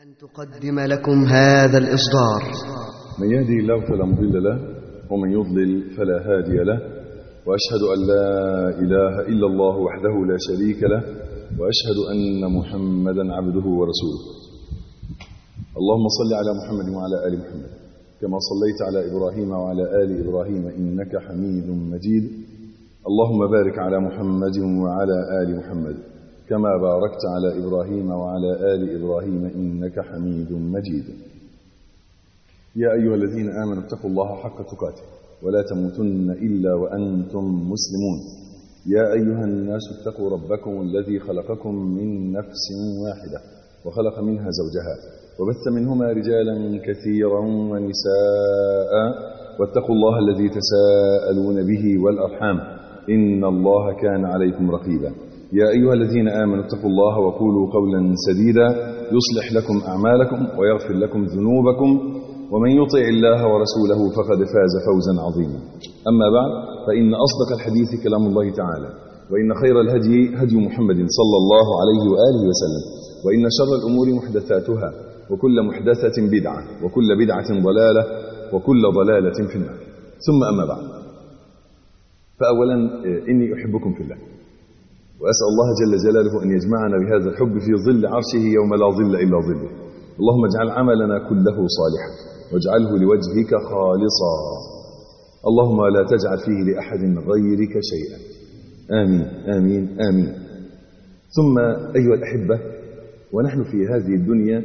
أن تقدم لكم هذا الإصدار من يهدي الله فلا مضل له ومن يضلل فلا هادي له وأشهد أن لا إله إلا الله وحده لا شريك له وأشهد أن محمدا عبده ورسوله اللهم صل على محمد وعلى آل محمد كما صليت على إبراهيم وعلى آل إبراهيم إنك حميد مجيد اللهم بارك على محمد وعلى آل محمد كما باركت على إبراهيم وعلى آل إبراهيم إنك حميد مجيد يا أيها الذين آمنوا اتقوا الله حق تقاته ولا تموتن إلا وأنتم مسلمون يا أيها الناس اتقوا ربكم الذي خلقكم من نفس واحدة وخلق منها زوجها وبث منهما رجالا كثيرا ونساء واتقوا الله الذي تساءلون به والأرحام إن الله كان عليكم رقيبا يا أيها الذين آمنوا اتقوا الله وقولوا قولا سديدا يصلح لكم أعمالكم ويغفر لكم ذنوبكم ومن يطع الله ورسوله فقد فاز فوزا عظيما أما بعد فإن أصدق الحديث كلام الله تعالى وإن خير الهدي هدي محمد صلى الله عليه وآله وسلم وإن شر الأمور محدثاتها وكل محدثة بدعة وكل بدعة ضلالة وكل ضلالة في النار ثم أما بعد فأولا إني أحبكم في الله وأسأل الله جل جلاله أن يجمعنا بهذا الحب في ظل عرشه يوم لا ظل إلا ظله اللهم اجعل عملنا كله صالحا واجعله لوجهك خالصا اللهم لا تجعل فيه لأحد غيرك شيئا آمين آمين آمين ثم أيها الأحبة ونحن في هذه الدنيا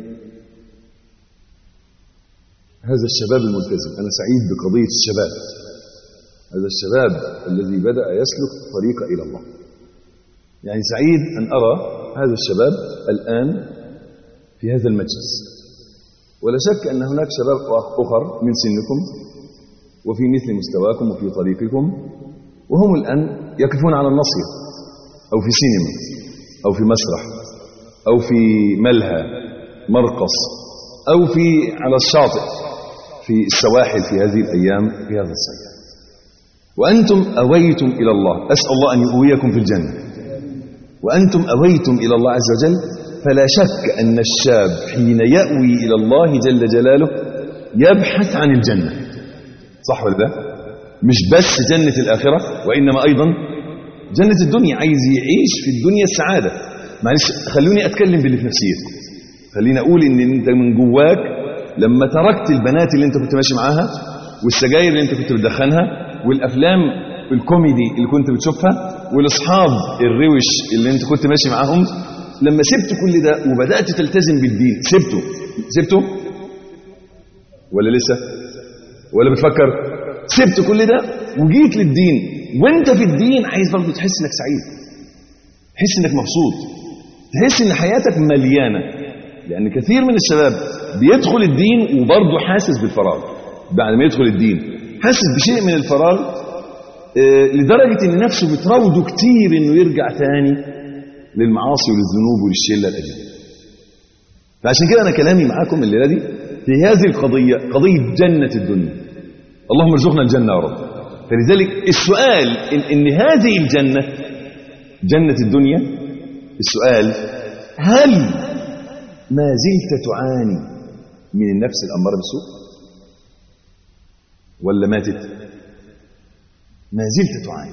هذا الشباب الملتزم أنا سعيد بقضية الشباب هذا الشباب الذي بدأ يسلك طريق إلى الله يعني سعيد أن أرى هذا الشباب الآن في هذا المجلس ولا شك أن هناك شباب أخر من سنكم وفي مثل مستواكم وفي طريقكم وهم الآن يقفون على النصية أو في سينما أو في مسرح أو في ملهى مرقص أو في على الشاطئ في السواحل في هذه الأيام في هذا الصيف وأنتم أويتم إلى الله أسأل الله أن يؤويكم في الجنة وأنتم أويتم إلى الله عز وجل فلا شك أن الشاب حين يأوي إلى الله جل جلاله يبحث عن الجنة صح ولا لا مش بس جنة الآخرة وإنما أيضا جنة الدنيا عايز يعيش في الدنيا السعادة معلش خلوني أتكلم باللي في نفسيتكم خليني أقول إن أنت من جواك لما تركت البنات اللي أنت كنت ماشي معاها والسجاير اللي أنت كنت بتدخنها والأفلام الكوميدي اللي كنت بتشوفها والاصحاب الروش اللي انت كنت ماشي معاهم لما سبت كل ده وبدات تلتزم بالدين سبته سبته ولا لسه ولا بتفكر سبت كل ده وجيت للدين وانت في الدين عايز برضه تحس انك سعيد تحس انك مبسوط تحس ان حياتك مليانه لان كثير من الشباب بيدخل الدين وبرضه حاسس بالفراغ بعد ما يدخل الدين حاسس بشيء من الفراغ لدرجة ان نفسه بتراوده كتير انه يرجع تاني للمعاصي وللذنوب وللشلة الأجنبية فعشان كده انا كلامي معاكم الليلة دي في هذه القضية قضية جنة الدنيا اللهم ارزقنا الجنة يا رب فلذلك السؤال إن, إن هذه الجنة جنة الدنيا السؤال هل ما زلت تعاني من النفس الأمارة بالسوء ولا ماتت ما زلت تعاني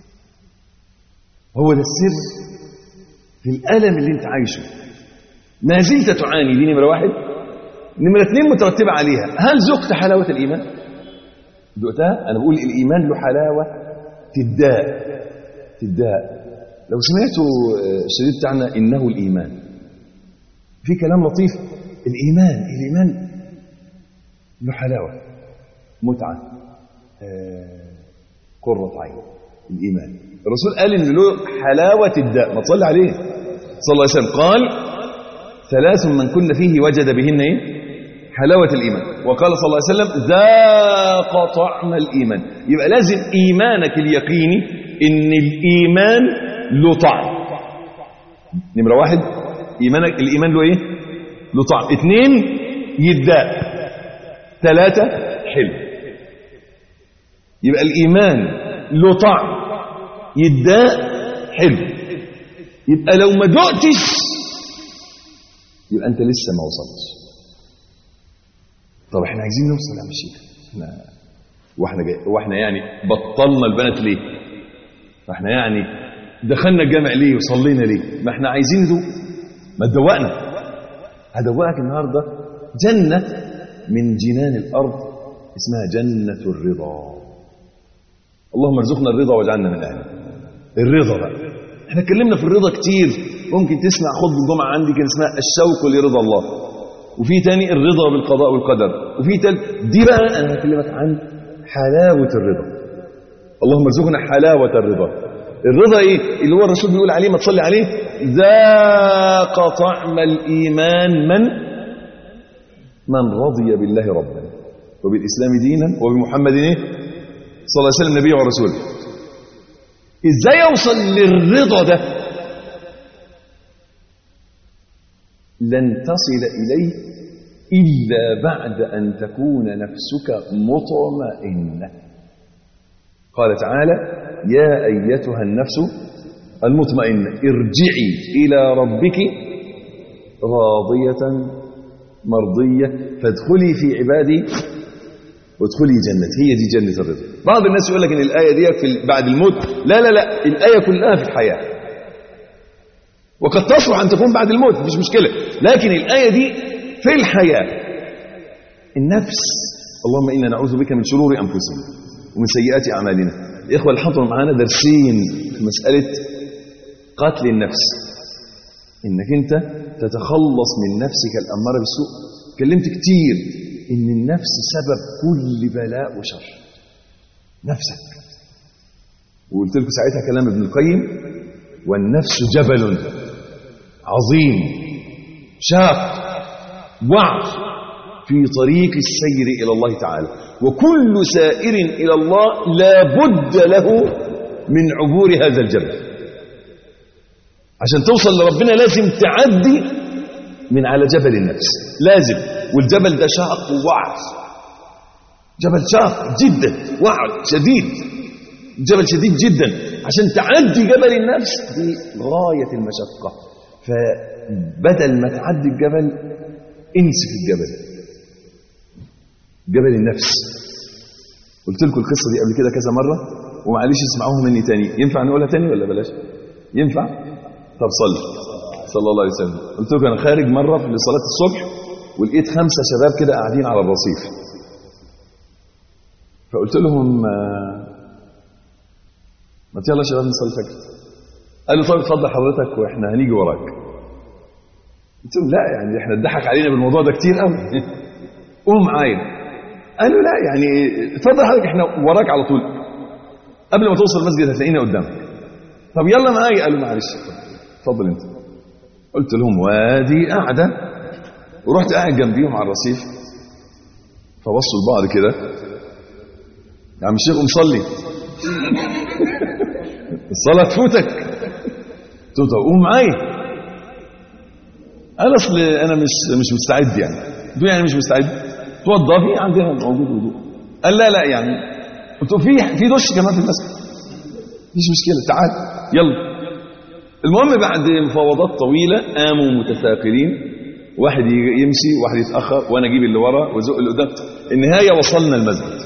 هو ده السر في الألم اللي انت عايشه ما زلت تعاني دي نمرة واحد نمرة اثنين مترتبة عليها هل ذقت حلاوة الإيمان ذقتها أنا بقول الإيمان له حلاوة تداء تداء لو سمعتوا الشريط بتاعنا إنه الإيمان في كلام لطيف الإيمان الإيمان له حلاوة متعة آه قرة عين الإيمان الرسول قال إن له حلاوة الداء ما تصلي عليه صلى الله عليه وسلم قال ثلاث من كن فيه وجد بهن إيه؟ حلاوة الإيمان وقال صلى الله عليه وسلم ذاق طعم الإيمان يبقى لازم إيمانك اليقيني إن الإيمان له طعم نمرة واحد إيمانك الإيمان له إيه؟ له طعم اثنين يداء ثلاثة حلو يبقى الإيمان له طعم يداء حلو يبقى لو ما دقتش يبقى انت لسه ما وصلتش طب احنا عايزين نوصل يا عم الشيخ احنا واحنا جاي واحنا يعني بطلنا البنات ليه فاحنا يعني دخلنا الجامع ليه وصلينا ليه ما احنا عايزين ندوق ما تدوقنا هدوقك النهارده جنه من جنان الارض اسمها جنه الرضا اللهم ارزقنا الرضا واجعلنا من اهله الرضا بقى احنا اتكلمنا في الرضا كتير ممكن تسمع خطبه الجمعه عندي كان اسمها الشوق لرضا الله وفي تاني الرضا بالقضاء والقدر وفي تالت دي بقى انا هكلمك عن حلاوه الرضا اللهم ارزقنا حلاوه الرضا الرضا ايه اللي هو الرسول بيقول عليه ما تصلي عليه ذاق طعم الايمان من من رضي بالله ربا وبالاسلام دينا وبمحمد ايه صلى الله عليه وسلم نبيه ورسوله ازاي اوصل للرضا ده لن تصل اليه الا بعد ان تكون نفسك مطمئنه قال تعالى يا ايتها النفس المطمئنه ارجعي الى ربك راضيه مرضيه فادخلي في عبادي وادخلي جنتي هي دي جنة الرضا بعض الناس يقول لك ان الآية دي في بعد الموت لا لا لا الآية كلها في الحياة وقد تصلح أن تكون بعد الموت مفيش مشكلة لكن الآية دي في الحياة النفس اللهم إنا نعوذ بك من شرور أنفسنا ومن سيئات أعمالنا الإخوة اللي حضروا معانا درسين في مسألة قتل النفس إنك أنت تتخلص من نفسك الأمارة بالسوء كلمت كتير ان النفس سبب كل بلاء وشر نفسك وقلت لكم ساعتها كلام ابن القيم والنفس جبل عظيم شاق وعر في طريق السير الى الله تعالى وكل سائر الى الله لا بد له من عبور هذا الجبل عشان توصل لربنا لازم تعدي من على جبل النفس لازم والجبل ده شاق ووعر جبل شاق جدا وعر شديد جبل شديد جدا عشان تعدي جبل النفس دي غاية المشقة فبدل ما تعدي الجبل انسف الجبل جبل النفس قلت لكم القصة دي قبل كده كذا مرة ومعلش اسمعوها مني تاني ينفع نقولها تاني ولا بلاش ينفع طب صلي صلى الله عليه وسلم قلت لكم انا خارج مرة في صلاة الصبح ولقيت خمسة شباب كده قاعدين على الرصيف فقلت لهم ما يلا يا شباب نصلي الفجر قالوا طيب اتفضل حضرتك واحنا هنيجي وراك قلت لهم لا يعني احنا اتضحك علينا بالموضوع ده كتير قوي قوم معايا قالوا لا يعني اتفضل حضرتك احنا وراك على طول قبل ما توصل المسجد هتلاقينا قدامك طب يلا معايا قالوا معلش اتفضل انت قلت لهم وادي قاعده ورحت قاعد جنبيهم على الرصيف فبصوا لبعض كده يا عم الشيخ قوم صلي الصلاه تفوتك قلت له قوم معايا قال اصل انا مش مش مستعد يعني قلت له يعني مش مستعد توضى في عندنا موجود وضوء قال لا لا يعني قلت له في في دش كمان في المسجد مفيش مشكله تعال يلا المهم بعد مفاوضات طويله قاموا متثاقلين واحد يمشي واحد يتاخر وانا اجيب اللي ورا وازق اللي قدام النهايه وصلنا المسجد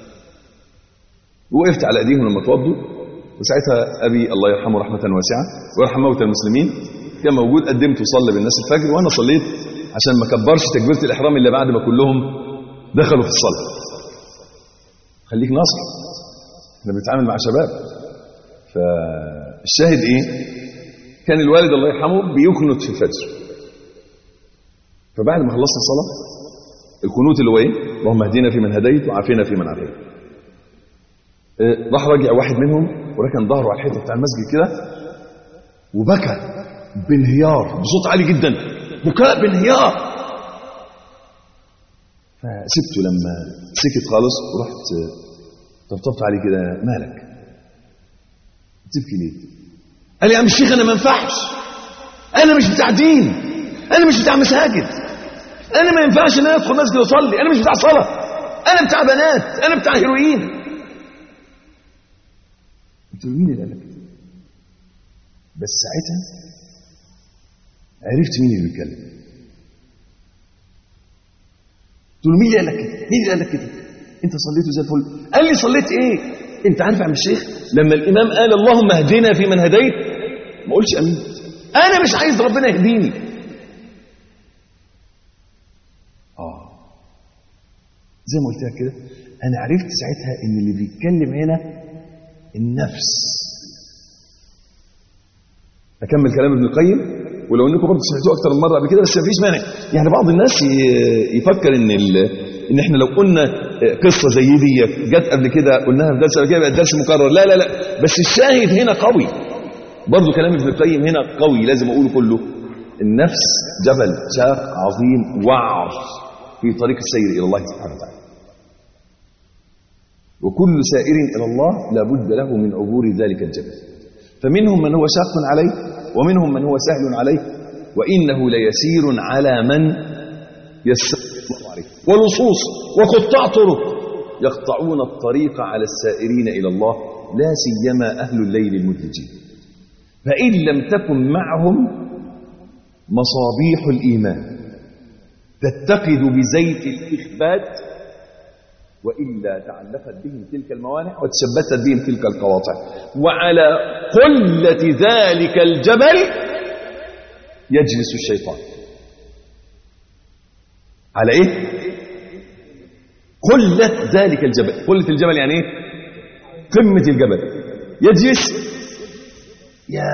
وقفت على ايديهم لما توضوا وساعتها ابي الله يرحمه رحمه واسعه ويرحم موتى المسلمين كان موجود قدمت وصلى بالناس الفجر وانا صليت عشان ما كبرش تكبيره الاحرام الا بعد ما كلهم دخلوا في الصلاه خليك ناصح احنا بنتعامل مع شباب فالشاهد ايه كان الوالد الله يرحمه بيكنت في الفجر فبعد ما خلصنا الصلاه القنوت اللي هو ايه اللهم اهدنا فيمن هديت وعافنا فيمن عافيت راح راجع واحد منهم وركن ظهره على الحيطه بتاع المسجد كده وبكى بانهيار بصوت عالي جدا بكاء بانهيار فسبته لما سكت خالص ورحت طبطبت عليه كده مالك تبكي ليه قال لي يا عم الشيخ انا ما ينفعش انا مش بتاع دين انا مش بتاع مساجد انا ما ينفعش ان انا ادخل مسجد واصلي انا مش بتاع صلاه انا بتاع بنات انا بتاع هيروين قلت له مين اللي قال لك بس ساعتها عرفت مين اللي بيتكلم له مين اللي قال لك كده مين اللي قال لك كده انت صليته زي الفل قال لي صليت ايه انت عارف يا عم الشيخ لما الامام قال اللهم اهدنا في من هديت ما قولش امين انا مش عايز ربنا يهديني اه زي ما قلت لك كده انا عرفت ساعتها ان اللي بيتكلم هنا النفس اكمل كلام ابن القيم ولو انكم برضه سمعتوه اكتر من مره قبل كده بس مفيش مانع يعني بعض الناس ي- يفكر ان ال... ان احنا لو قلنا قصه زي دي جت قبل كده قلناها في درس قبل كده بقى الدرس مكرر لا لا لا بس الشاهد هنا قوي برضه كلام ابن القيم هنا قوي لازم اقوله كله النفس جبل شاق عظيم وعر في طريق السير الى الله سبحانه وتعالى وكل سائر الى الله لابد له من عبور ذلك الجبل فمنهم من هو شاق عليه ومنهم من هو سهل عليه وانه ليسير على من يسر الله عليه واللصوص وقطاع طرق يقطعون الطريق على السائرين الى الله لا سيما اهل الليل المدلجين فان لم تكن معهم مصابيح الايمان تتقد بزيت الاخبات وإلا تعلقت بهم تلك الموانع وتشبثت بهم تلك القواطع وعلى قلة ذلك الجبل يجلس الشيطان على ايه قلة ذلك الجبل قلة الجبل يعني ايه قمة الجبل يجلس يا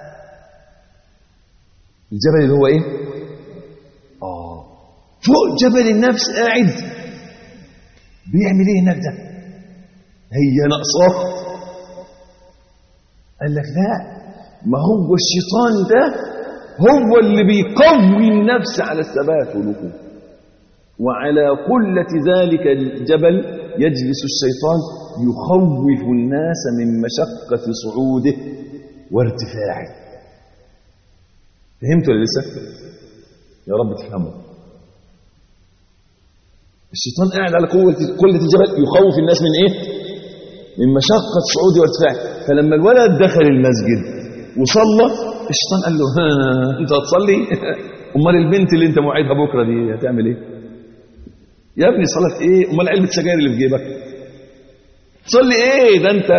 الجبل اللي هو ايه اه فوق جبل النفس قاعد بيعمل ايه هناك ده هي ناقصاه قال لك لا ما هو الشيطان ده هو اللي بيقوي النفس على الثبات والوقوف وعلى قلة ذلك الجبل يجلس الشيطان يخوف الناس من مشقة صعوده وارتفاعه فهمت ولا لسه؟ يا رب تفهموا الشيطان قاعد على قوة قلة الجبل يخوف الناس من ايه؟ من مشقة صعوده وارتفاعه فلما الولد دخل المسجد وصلى الشيطان قال له ها انت هتصلي؟ امال البنت اللي انت موعدها بكره دي هتعمل ايه؟ يا ابني صلاة ايه؟ امال علبة سجاير اللي في جيبك؟ تصلي ايه؟ ده انت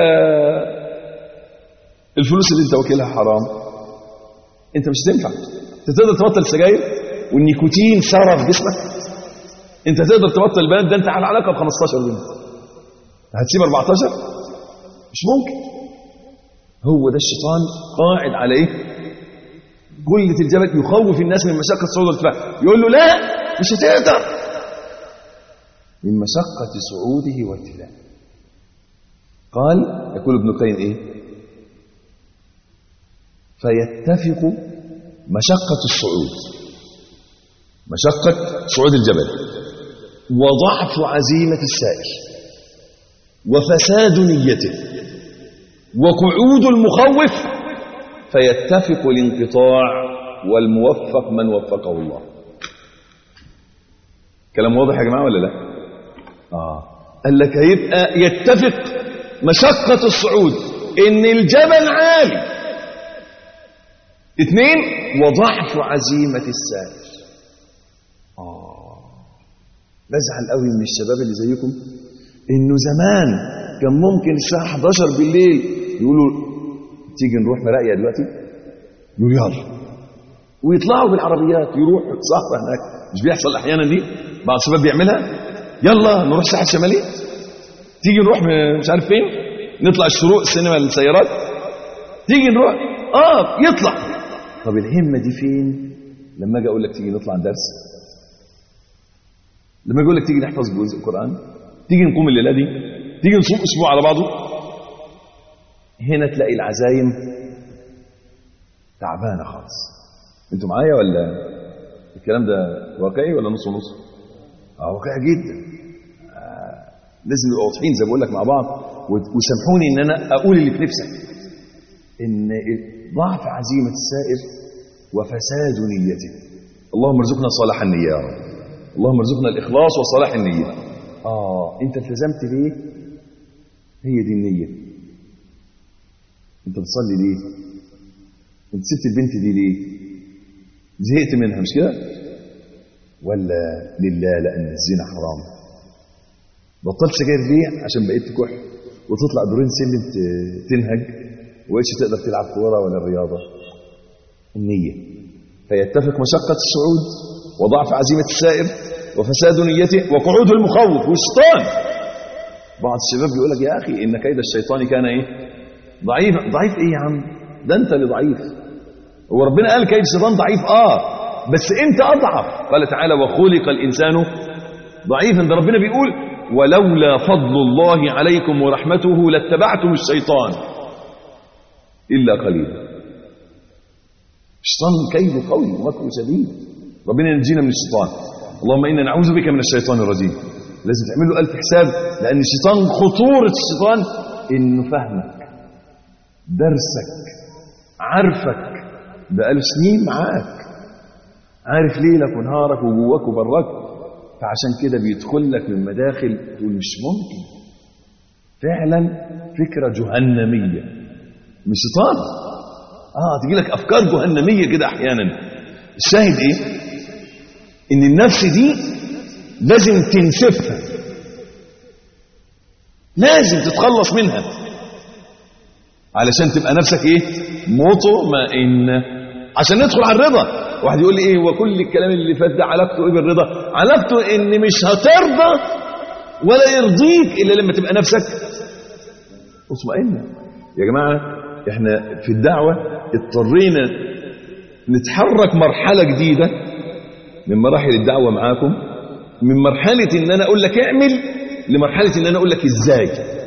الفلوس اللي انت واكلها حرام انت مش هتنفع انت تقدر تبطل سجاير والنيكوتين سرى في جسمك انت تقدر تبطل البنات ده انت على علاقه ب 15 بنت هتسيب 14 مش ممكن هو ده الشيطان قاعد على ايه قلة الجبل يخوف الناس من مشقة صعود والارتفاع يقول له لا مش هتقدر من مشقة صعوده وارتفاعه قال يقول ابن القيم ايه فيتفق مشقة الصعود مشقة صعود الجبل وضعف عزيمة السائر وفساد نيته وقعود المخوف فيتفق الانقطاع والموفق من وفقه الله كلام واضح يا جماعة ولا لا آه. قال لك هيبقى يتفق مشقة الصعود ان الجبل عالي اثنين وضعف عزيمة السائر بزعل قوي من الشباب اللي زيكم انه زمان كان ممكن الساعه 11 بالليل يقولوا تيجي نروح مراقيه دلوقتي يقولوا يلا ويطلعوا بالعربيات يروحوا سهره هناك مش بيحصل احيانا دي بعض الشباب بيعملها يلا نروح الساحه الشماليه تيجي نروح مش عارف فين نطلع الشروق سينما السيارات تيجي نروح اه يطلع طب الهمه دي فين لما اجي اقول لك تيجي نطلع درس لما يقول لك تيجي نحفظ جزء القرآن تيجي نقوم الليلة دي تيجي نصوم أسبوع على بعضه هنا تلاقي العزايم تعبانة خالص انتوا معايا ولا الكلام ده واقعي ولا نص ونص اه واقعي جدا آه لازم نبقى واضحين زي ما بقول لك مع بعض وسامحوني ان انا اقول اللي في نفسك ان ضعف عزيمة السائر وفساد نيته اللهم ارزقنا صالح النية يا رب اللهم ارزقنا الإخلاص وصلاح النية آه أنت التزمت ليه هي دي النية أنت بتصلي ليه أنت سبت البنت دي ليه زهقت منها مش كده ولا لله لأن الزنا حرام بطلت سجاير ليه عشان بقيت تكح وتطلع دورين سلم ت- تنهج وإيش تقدر تلعب كورة ولا الرياضة النية فيتفق مشقة الصعود وضعف عزيمة السائر وفساد نيته وقعود المخوف والشيطان بعض الشباب بيقول لك يا أخي إن كيد الشيطان كان إيه ضعيف ضعيف إيه يا عم ده أنت اللي ضعيف هو ربنا قال كيد الشيطان ضعيف آه بس أنت أضعف قال تعالى وخلق الإنسان ضعيفا ده ربنا بيقول ولولا فضل الله عليكم ورحمته لاتبعتم الشيطان إلا قليلا الشيطان كيده قوي ومكره شديد ربنا ينجينا من الشيطان اللهم إنا نعوذ بك من الشيطان الرجيم لازم تعمل له ألف حساب لأن الشيطان خطورة الشيطان إنه فهمك درسك عارفك بقاله سنين معاك عارف ليلك ونهارك وجواك وبراك فعشان كده بيدخل لك من مداخل تقول مش ممكن فعلا فكرة جهنمية مش شيطان اه تجي لك افكار جهنميه كده احيانا الشاهد ايه ان النفس دي لازم تنسفها لازم تتخلص منها علشان تبقى نفسك ايه مطمئنه عشان ندخل على الرضا واحد يقول لي ايه هو كل الكلام اللي فات ده علاقته ايه بالرضا علاقته ان مش هترضى ولا يرضيك الا لما تبقى نفسك مطمئنه يا جماعه احنا في الدعوه اضطرينا نتحرك مرحله جديده من مراحل الدعوه معاكم من مرحله ان انا اقول لك اعمل لمرحله ان انا اقول لك ازاي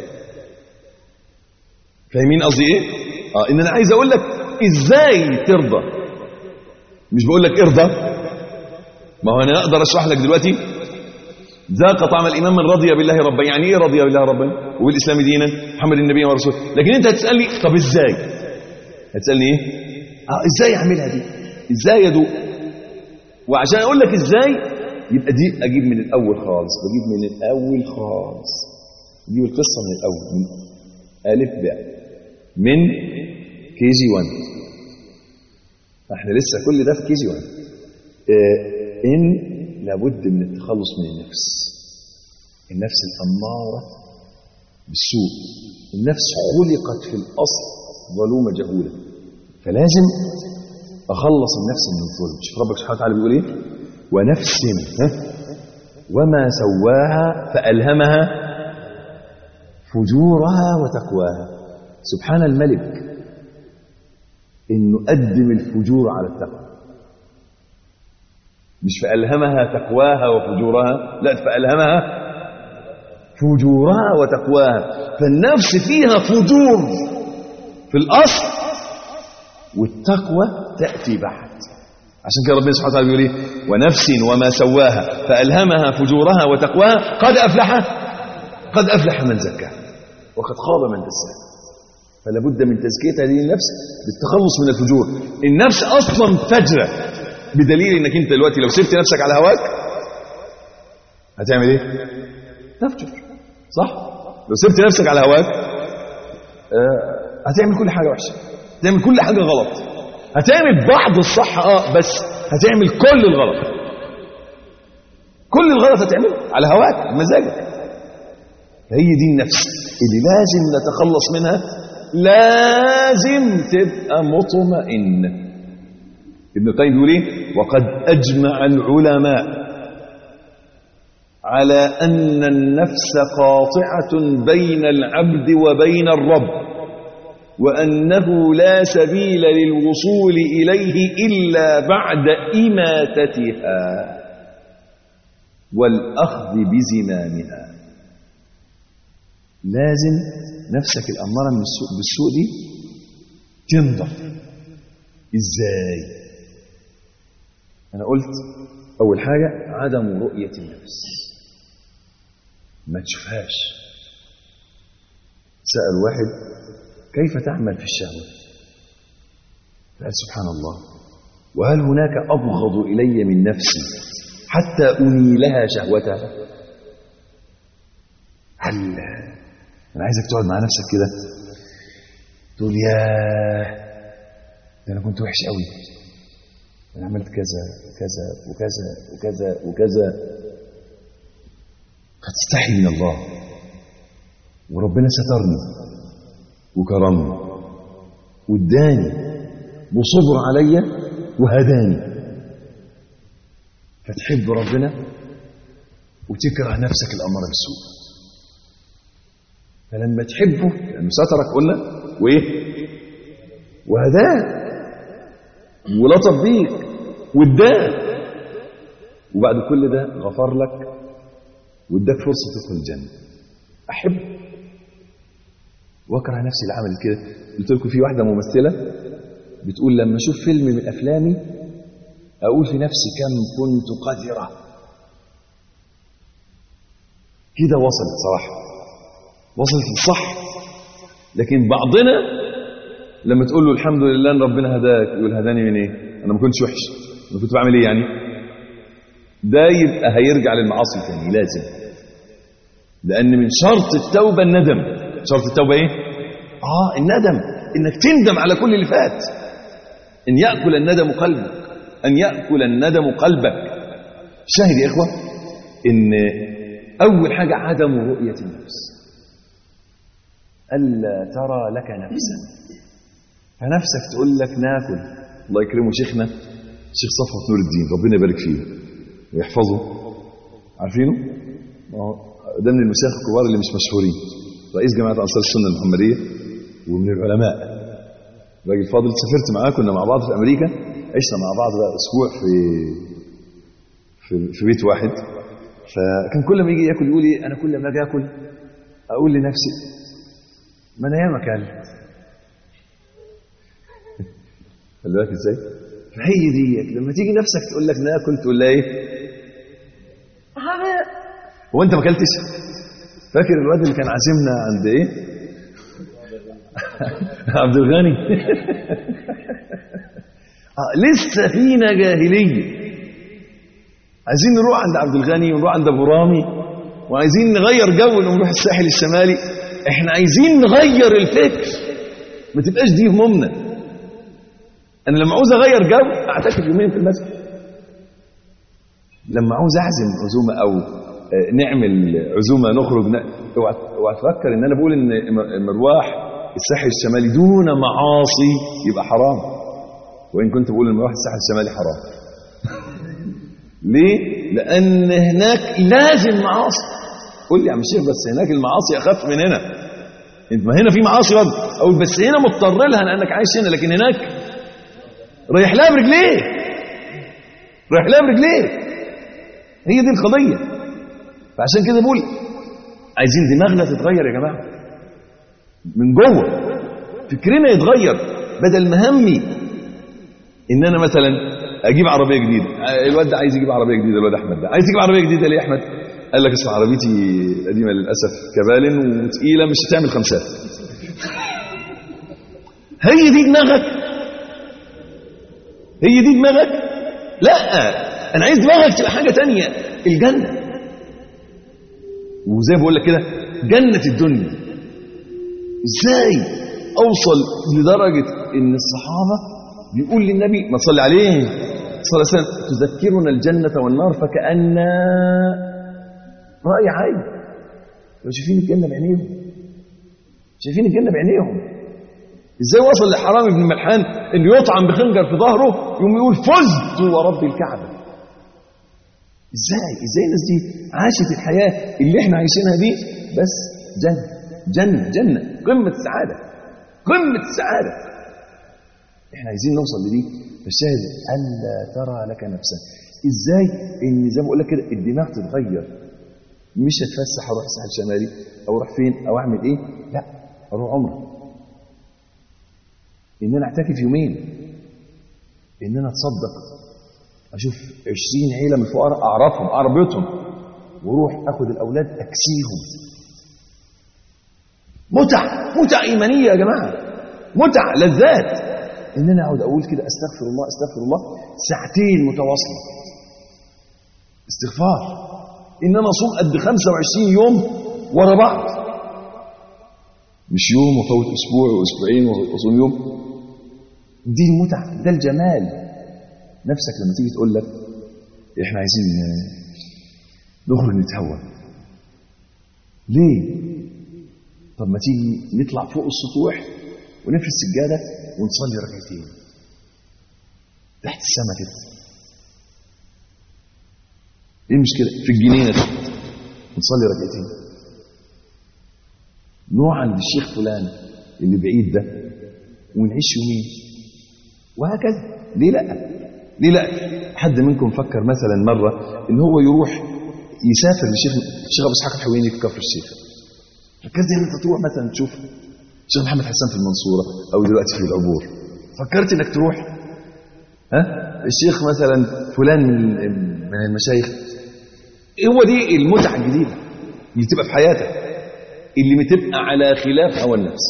فاهمين قصدي ايه اه ان انا عايز اقول لك ازاي ترضى مش بقول لك ارضى ما هو انا اقدر اشرح لك دلوقتي ذاق طعم الايمان من رضي بالله ربا يعني ايه رضي بالله ربا وبالاسلام دينا محمد النبي ورسوله لكن انت هتسالني طب ازاي هتسالني ايه اه ازاي اعملها دي ازاي ادوق وعشان اقول لك ازاي يبقى دي اجيب من الاول خالص بجيب من الاول خالص اجيب القصه من الاول من الف باء من كي جي 1 احنا لسه كل ده في كي جي 1 اه ان لابد من التخلص من النفس النفس الاماره بالسوء النفس خلقت في الاصل ظلومه جهوله فلازم اخلص النفس من الظلم شوف ربك سبحانه وتعالى بيقول ايه ونفس ها وما سواها فالهمها فجورها وتقواها سبحان الملك انه قدم الفجور على التقوى مش فالهمها تقواها وفجورها لا فالهمها فجورها وتقواها فالنفس فيها فجور في الاصل والتقوى تاتي بعد عشان كده ربنا سبحانه وتعالى بيقول ايه ونفس وما سواها فالهمها فجورها وتقواها قد افلح قد افلح من زكاها وقد خاب من دساها فلا بد من تزكيه هذه النفس بالتخلص من الفجور النفس اصلا فجره بدليل انك انت دلوقتي لو سبت نفسك على هواك هتعمل ايه تفجر صح لو سبت نفسك على هواك آه هتعمل كل حاجه وحشه هتعمل كل حاجه غلط هتعمل بعض الصح اه بس هتعمل كل الغلط كل الغلط هتعمله على هواك بمزاجك هي دي النفس اللي لازم نتخلص منها لازم تبقى مطمئن ابن القيم بيقول ايه وقد اجمع العلماء على ان النفس قاطعه بين العبد وبين الرب وانه لا سبيل للوصول اليه الا بعد اماتتها والاخذ بزمامها لازم نفسك الاماره من السوء بالسوء دي تنضف ازاي انا قلت اول حاجه عدم رؤيه النفس ما تشوفهاش سال واحد كيف تعمل في الشهوه قال سبحان الله وهل هناك ابغض الي من نفسي حتى انيلها شهوتها هل انا عايزك تقعد مع نفسك كده تقول ياه ده انا كنت وحش قوي انا عملت كذا وكذا وكذا وكذا وكذا هتستحي من الله وربنا سترني وكرمني واداني وصبر عليا وهداني فتحب ربنا وتكره نفسك الأمارة بالسوء فلما تحبه لأنه سترك قلنا وإيه وهداك ولطف بيك واداك وبعد كل ده غفر لك واداك فرصة تدخل الجنة أحب واكره نفسي اللي عملت كده قلت لكم في واحدة ممثلة بتقول لما أشوف فيلم من أفلامي أقول في نفسي كم كنت قذرة كده وصلت صراحة وصلت للصح لكن بعضنا لما تقول له الحمد لله ان ربنا هداك يقول هداني من ايه انا ما كنتش وحش انا كنت بعمل ايه يعني ده يبقى هيرجع للمعاصي تاني لازم لان من شرط التوبه الندم شرط التوبه ايه اه الندم انك تندم على كل اللي فات ان ياكل الندم قلبك ان ياكل الندم قلبك شاهد يا اخوه ان اول حاجه عدم رؤيه النفس الا ترى لك نفسا فنفسك تقول لك ناكل الله يكرمه شيخنا الشيخ صفوت نور الدين ربنا يبارك فيه ويحفظه عارفينه ده من المشايخ الكبار اللي مش مشهورين رئيس جماعه انصار السنه المحمديه ومن العلماء راجل فاضل سافرت معاه كنا مع بعض في امريكا عشنا مع بعض بقى اسبوع في في, في بيت واحد فكان كل ما يجي ياكل يقول لي انا كل ما اجي اكل اقول لنفسي ما انا ياما اكلت خلي بالك ازاي فهي ديت لما تيجي نفسك تقول لك ناكل تقول لها ايه هو انت ما اكلتش فاكر الواد اللي كان عازمنا عند ايه عبد الغني آه لسه فينا جاهليه عايزين نروح عند عبد الغني ونروح عند ابو رامي وعايزين نغير جو ونروح الساحل الشمالي احنا عايزين نغير الفكر ما تبقاش دي همومنا انا لما عاوز اغير جو اعتكف يومين في المسجد لما عاوز اعزم عزومه او نعمل عزومه نخرج اوعى تفكر ان انا بقول ان مروح الساحل الشمالي دون معاصي يبقى حرام وان كنت بقول ان مروح الساحل الشمالي حرام ليه لان هناك لازم معاصي قول لي يا عم الشيخ بس هناك المعاصي اخف من هنا انت ما هنا في معاصي برضه اقول بس هنا مضطر لها لانك عايش هنا لكن هناك رايح لها برجليه رايح لها برجليه هي دي القضيه فعشان كده بقول عايزين دماغنا تتغير يا جماعه من جوه فكرنا يتغير بدل ما همي ان انا مثلا اجيب عربيه جديده الواد ده عايز يجيب عربيه جديده الواد احمد ده عايز تجيب عربيه جديده ليه يا احمد قال لك اسمع عربيتي قديمه للاسف كبالن وتقيله مش هتعمل خمسات هي دي دماغك هي دي دماغك لا انا عايز دماغك تبقى حاجه تانية الجنه وزي بقول لك كده جنه الدنيا ازاي اوصل لدرجه ان الصحابه بيقول للنبي ما تصلي عليه صلى الله عليه وسلم تذكرنا الجنه والنار فكأن رأي عين لو شايفين الجنه بعينيهم شايفين الجنه بعينيهم ازاي وصل لحرام بن ملحان انه يطعن بخنجر في ظهره يقوم يقول فزت ورب الكعبه ازاي ازاي الناس دي عاشت الحياه اللي احنا عايشينها دي بس جنه جنه جنه قمه السعاده قمه السعاده احنا عايزين نوصل لدي فالشاهد الا ترى لك نفسا ازاي ان زي ما بقول لك كده الدماغ تتغير مش اتفسح اروح الساحل الشمالي او اروح فين او اعمل ايه لا اروح عمره ان انا اعتكف يومين ان انا اتصدق اشوف 20 عيله من الفقراء اعرفهم اعربيتهم واروح اخد الاولاد اكسيهم متع متع ايمانيه يا جماعه متع لذات ان انا اقعد اقول كده استغفر الله استغفر الله ساعتين متواصله استغفار ان انا اصوم قد 25 يوم ورا بعض مش يوم وفوت اسبوع واسبوعين واصوم يوم دي المتعه ده الجمال نفسك لما تيجي تقول لك احنا عايزين نخرج نتهوى ليه طب ما تيجي نطلع فوق السطوح ونفرش السجاده ونصلي ركعتين تحت السماء كده ايه المشكله في الجنينه تحت نصلي ركعتين نروح عند الشيخ فلان اللي بعيد ده ونعيش يومين وهكذا ليه لا ليه لا حد منكم فكر مثلا مره ان هو يروح يسافر للشيخ الشيخ ابو اسحاق الحويني في كفر الشيخ فكرت ان انت تروح مثلا تشوف الشيخ محمد حسان في المنصوره او دلوقتي في العبور فكرت انك تروح ها الشيخ مثلا فلان من من المشايخ هو دي المتعه الجديده اللي تبقى في حياتك اللي بتبقى على خلاف هوى النفس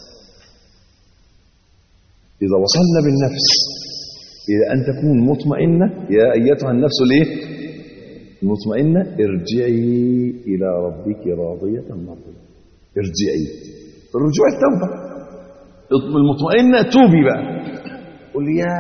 إذا وصلنا بالنفس إلى أن تكون مطمئنة يا أيتها النفس الإيه؟ المطمئنة ارجعي إلى ربك راضية مرضية ارجعي الرجوع التوبة المطمئنة توبي بقى قول يا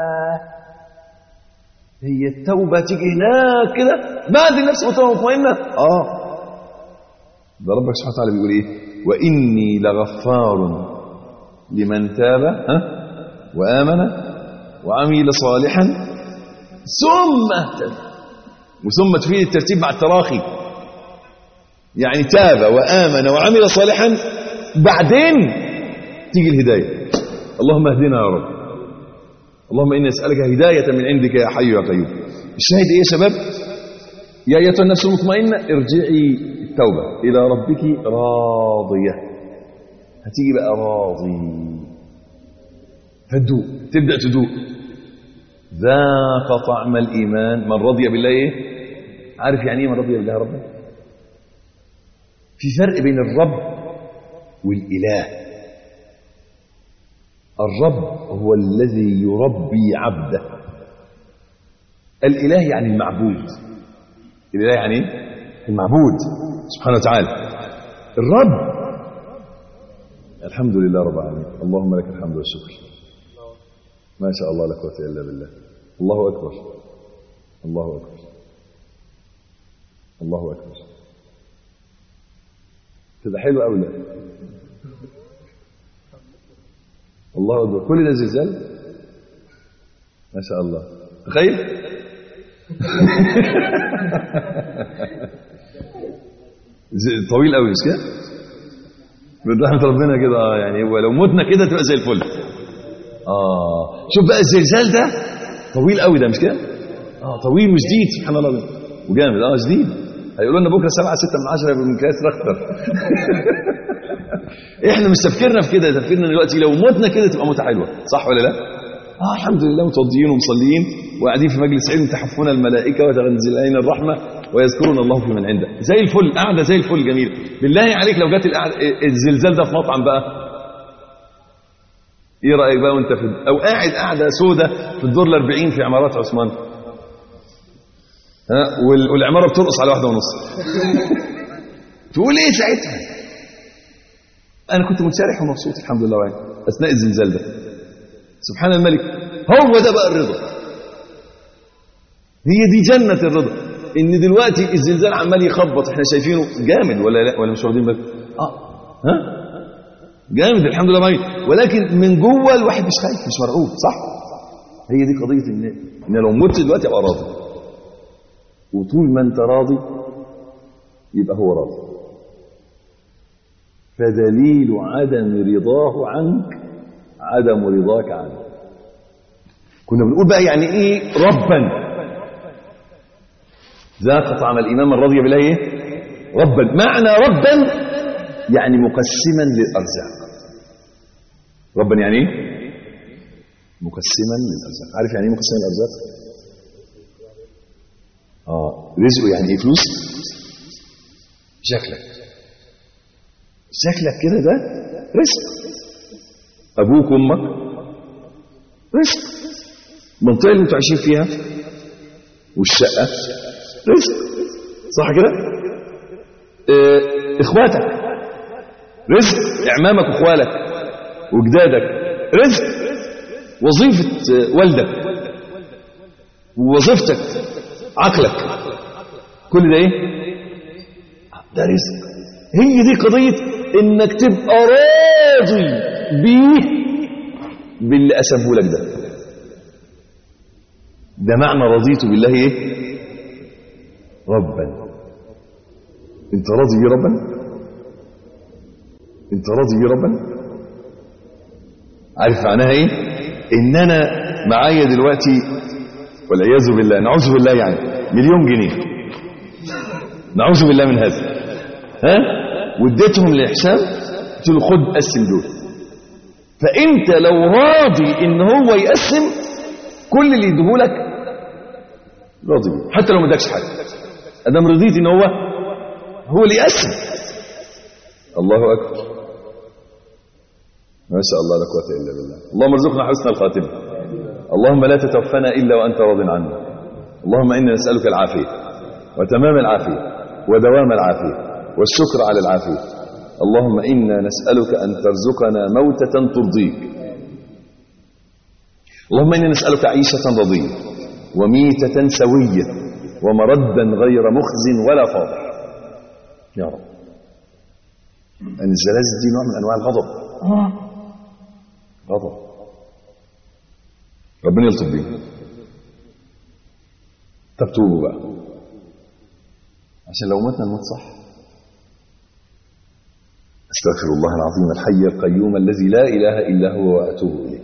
هي التوبة تيجي هناك كده بعد النفس مطمئنة آه ده ربك سبحانه وتعالى بيقول إيه وإني لغفار لمن تاب ها وآمن وعمل صالحا ثم اهتدى وثم تفيد الترتيب مع التراخي يعني تاب وآمن وعمل صالحا بعدين تيجي الهداية اللهم اهدنا يا رب اللهم إني أسألك هداية من عندك يا حي يا قيوم الشاهد إيه يا شباب يا أيتها النفس المطمئنة ارجعي التوبة إلى ربك راضية هتيجي بقى راضي فتدوق تبدأ تدوق ذاق طعم الإيمان من رضي بالله إيه؟ عارف يعني إيه من رضي بالله ربا في فرق بين الرب والإله الرب هو الذي يربي عبده الإله يعني المعبود الإله يعني إيه؟ المعبود سبحانه وتعالى الرب الحمد لله رب العالمين اللهم لك الحمد والشكر ما شاء الله لا قوه الا بالله الله اكبر الله اكبر الله اكبر كده حلو قوي لا الله اكبر كل ده زلزال ما شاء الله تخيل طويل قوي مش كده من رحمه ربنا كده اه يعني هو لو متنا كده تبقى زي الفل اه شوف بقى الزلزال ده طويل قوي ده مش كده اه طويل وشديد سبحان الله وجامد اه شديد هيقولوا لنا بكره 7 6 من 10 يبقى من كاس اكتر احنا مش تفكيرنا في كده تفكيرنا دلوقتي لو متنا كده تبقى متعه حلوه صح ولا لا اه الحمد لله متوضيين ومصليين وقاعدين في مجلس علم تحفون الملائكه وتنزل علينا الرحمه ويذكرون الله في من عنده زي الفل قاعده زي الفل جميل بالله عليك لو جت الزلزال ده في مطعم بقى ايه رايك بقى وانت في او قاعد قاعده سودة في الدور ال40 في عمارات عثمان ها والعماره بترقص على واحده ونص تقول ايه ساعتها انا كنت منشرح ومبسوط الحمد لله وعين اثناء الزلزال ده سبحان الملك هو ده بقى الرضا هي دي جنه الرضا ان دلوقتي الزلزال عمال يخبط احنا شايفينه جامد ولا لا ولا مش واخدين بالك اه ها جامد الحمد لله ميت ولكن من جوه الواحد مش خايف مش مرعوب صح هي دي قضيه ان ان لو مت دلوقتي ابقى راضي وطول ما انت راضي يبقى هو راضي فدليل عدم رضاه عنك عدم رضاك عنه كنا بنقول بقى يعني ايه ربا ذاق طعم الايمان من رضي بالله ايه ربا معنى ربا يعني مقسما للارزاق ربا يعني ايه مقسما للارزاق عارف يعني ايه مقسما للارزاق اه رزقه يعني ايه فلوس شكلك شكلك كده ده رزق ابوك وامك رزق المنطقه اللي انتوا عايشين فيها والشقه رزق صح كده اه اخواتك رزق اعمامك واخوالك وجدادك رزق وظيفه والدك ووظيفتك عقلك كل ده ايه ده رزق هي دي قضية انك تبقى راضي بيه باللي قسمه لك ده ده معنى رضيت بالله ايه ربا انت راضي بيه ربا انت راضي بيه ربا عارف معناها ايه ان انا معايا دلوقتي والعياذ بالله نعوذ بالله يعني مليون جنيه نعوذ بالله من هذا ها واديتهم لحساب قلت له خد قسم دول فانت لو راضي ان هو يقسم كل اللي يديهولك راضي بيه حتى لو ما ادكش حاجه ادام رضيت ان هو هو اللي يقسم الله اكبر ما شاء الله لا قوه الا بالله اللهم ارزقنا حسن الخاتمه اللهم لا تتوفنا الا وانت راض عنا اللهم انا نسالك العافيه وتمام العافيه ودوام العافيه والشكر على العافيه اللهم انا نسالك ان ترزقنا موته ترضيك اللهم انا نسالك عيشه رضيه وميته سويه ومردا غير مخز ولا فاضح يا رب ان الزلازل دي نوع من انواع الغضب غضب ربنا يلطف بينا طب توبوا بقى عشان لو متنا نموت صح استغفر الله العظيم الحي القيوم الذي لا اله الا هو واتوب اليه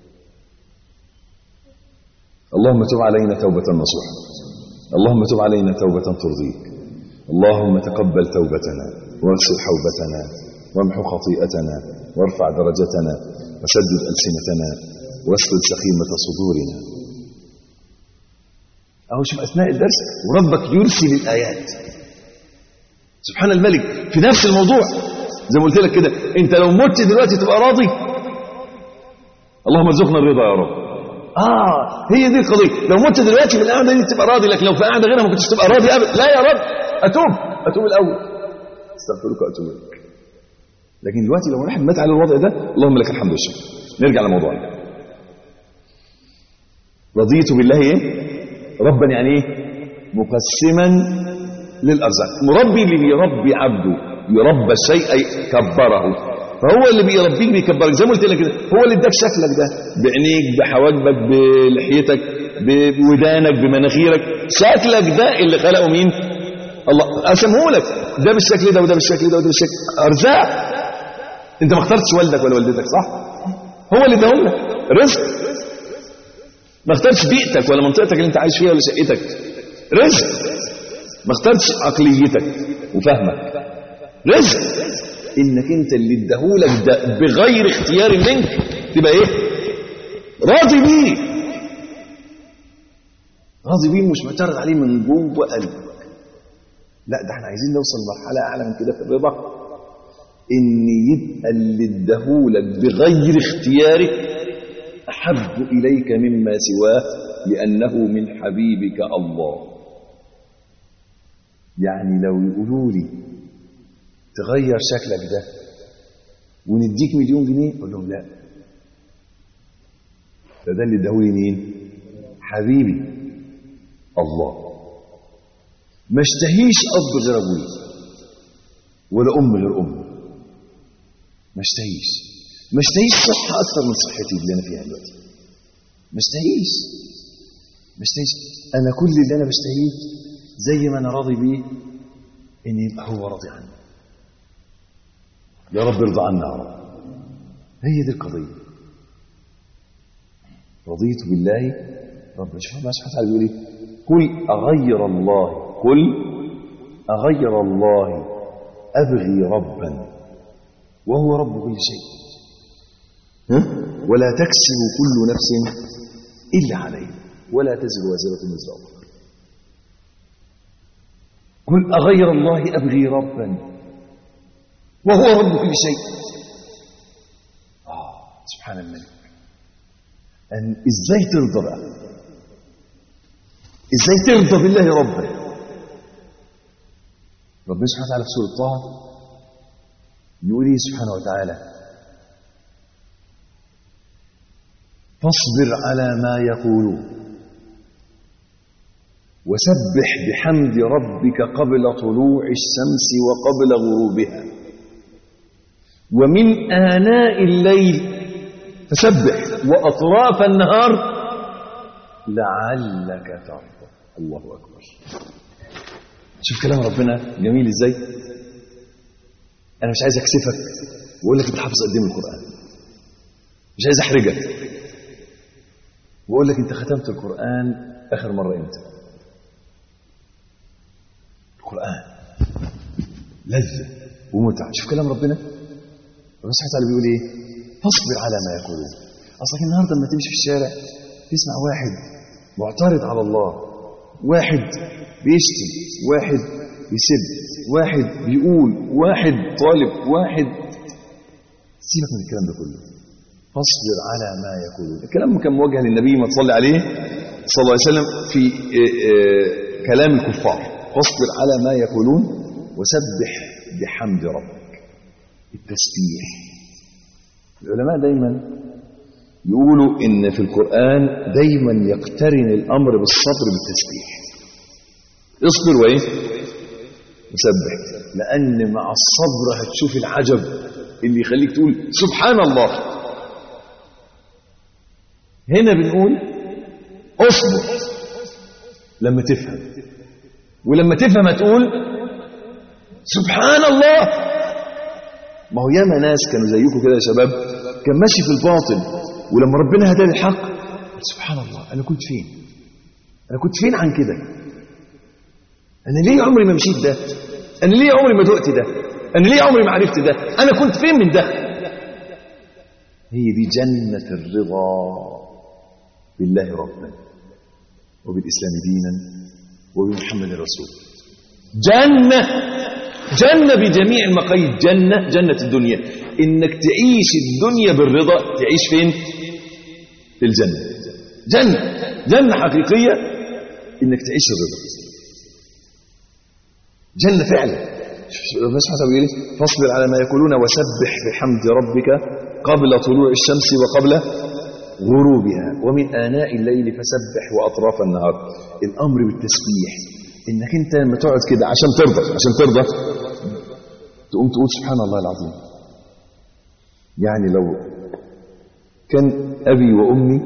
اللهم تب علينا توبه نصوحا اللهم تب علينا توبه ترضيك اللهم تقبل توبتنا واغسل حوبتنا وامحو خطيئتنا وارفع درجتنا وسدد ألسنتنا واسلل سخيمة صدورنا أهو شوف أثناء الدرس وربك يرسل الآيات سبحان الملك في نفس الموضوع زي ما قلت لك كده أنت لو مت دلوقتي تبقى راضي اللهم ارزقنا الرضا يا رب آه هي دي القضية لو مت دلوقتي في القعدة دي تبقى راضي لكن لو في قعدة غيرها ما كنتش تبقى راضي أبدا لا يا رب أتوب أتوب الأول استغفرك وأتوب إليك لكن دلوقتي لو واحد مات على الوضع ده اللهم لك الحمد والشكر نرجع لموضوعنا رضيت بالله ايه ربا يعني ايه مقسما للارزاق مربي اللي بيربي عبده يربى الشيء أي كبره فهو اللي بيربيك بيكبرك زي ما قلت لك كده هو اللي اداك شكلك ده بعينيك بحواجبك بلحيتك بودانك بمناخيرك شكلك ده اللي خلقه مين الله قسمه لك ده بالشكل ده وده بالشكل ده وده بالشكل ارزاق انت ما اخترتش والدك ولا والدتك صح هو اللي اداهم لك رزق ما اخترتش بيئتك ولا منطقتك اللي انت عايش فيها ولا شقتك رزق ما اخترتش عقليتك وفهمك رزق انك انت اللي اداهولك ده بغير اختيار منك تبقى ايه راضي بيه راضي بيه مش معترض عليه من جوه قلبك لا ده احنا عايزين نوصل لمرحله اعلى من كده في الرضا ان يبقى اللي اداهولك بغير اختيارك احب اليك مما سواه لانه من حبيبك الله يعني لو يقولوا لي تغير شكلك ده ونديك مليون جنيه اقول لهم لا ده ده اللي اداهولي مين حبيبي الله ما اشتهيش اب غير ابويا ولا ام غير امي ما اشتهيش ما اشتهيش صحه اكثر من صحتي اللي انا فيها دلوقتي ما اشتهيش ما اشتهيش انا كل اللي انا بشتهيه زي ما انا راضي بيه ان يبقى هو راضي عني يا رب ارضى عنا يا رب هي دي القضيه رضيت بالله رب شوف الله سبحانه وتعالى بيقول ايه قل اغير الله قل اغير الله ابغي ربا وهو رب كل شيء ها؟ ولا تكسب كل نفس الا عليه ولا تزر وازره وزر اخرى قل اغير الله ابغي ربا وهو رب كل شيء آه سبحان الملك أن إزاي ترضى بقى إزاي ترضى بالله ربا ربنا سبحانه وتعالى في سورة طه يقول إيه سبحانه وتعالى فاصبر على ما يقولون وسبح بحمد ربك قبل طلوع الشمس وقبل غروبها ومن آناء الليل فسبح وأطراف النهار لعلك ترضى الله أكبر شوف كلام ربنا جميل ازاي انا مش عايز اكسفك واقول لك انت حافظ قد ايه من القران مش عايز احرجك واقول لك انت ختمت القران اخر مره امتى القران لذه ومتعه شوف كلام ربنا ربنا سبحانه وتعالى بيقول ايه فاصبر على ما يقولون اصلك النهارده لما تمشي في الشارع تسمع واحد معترض على الله واحد بيشتم واحد بيسب واحد بيقول واحد طالب واحد سيبك من الكلام ده كله فاصبر على ما يقولون الكلام كان موجه للنبي ما تصلي عليه صلى الله عليه وسلم في آه، آه، كلام الكفار فاصبر على ما يقولون وسبح بحمد ربك التسبيح العلماء دايما يقولوا ان في القرآن دايما يقترن الامر بالصبر بالتسبيح اصبر وايه وسبح لان مع الصبر هتشوف العجب اللي يخليك تقول سبحان الله هنا بنقول اصبر لما تفهم ولما تفهم هتقول سبحان الله ما هو ياما ناس كانوا زيكم كده يا شباب كان ماشي في الباطل ولما ربنا هداه للحق قال سبحان الله انا كنت فين انا كنت فين عن كده انا ليه عمري ما مشيت ده انا ليه عمري ما دقت ده انا ليه عمري ما عرفت ده انا كنت فين من ده هي دي جنة الرضا بالله ربا وبالإسلام دينا وبمحمد رسول جنة جنة بجميع المقاييس جنة جنة الدنيا إنك تعيش الدنيا بالرضا تعيش فين في الجنة جنة جنة حقيقية إنك تعيش الرضا جنة فعلا ربنا سبحانه وتعالى بيقول إيه؟ فاصبر على ما يقولون وسبح بحمد ربك قبل طلوع الشمس وقبل غروبها ومن آناء الليل فسبح وأطراف النهار الأمر بالتسبيح إنك أنت لما تقعد كده عشان ترضى عشان ترضى تقوم تقول سبحان الله العظيم يعني لو كان أبي وأمي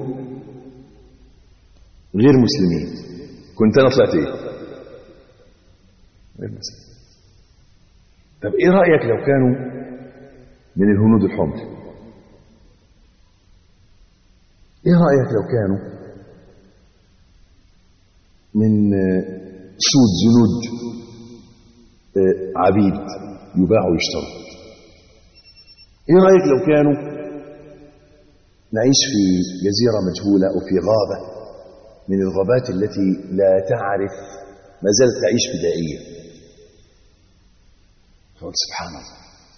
غير مسلمين كنت أنا طلعت إيه؟ غير مسلم طب إيه رأيك لو كانوا من الهنود الحمر؟ ايه رأيك لو كانوا من آه، سود جنود آه، عبيد يباعوا ويشتروا ايه رأيك لو كانوا نعيش في جزيرة مجهولة او في غابة من الغابات التي لا تعرف ما زالت تعيش بدائية فقلت سبحان الله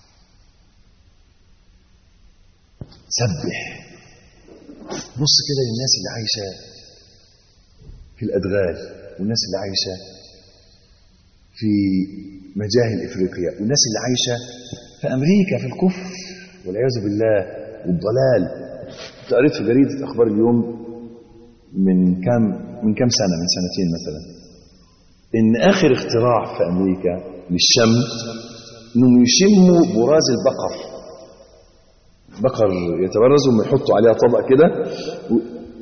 سبح بص كده للناس اللي عايشة في الأدغال والناس اللي عايشة في مجاهل إفريقيا والناس اللي عايشة في أمريكا في الكفر والعياذ بالله والضلال كنت قريت في جريدة أخبار اليوم من كام من كام سنة من سنتين مثلا إن آخر اختراع في أمريكا للشم إنهم يشموا براز البقر بقر يتبرز وما يحطوا عليها طبق كده و...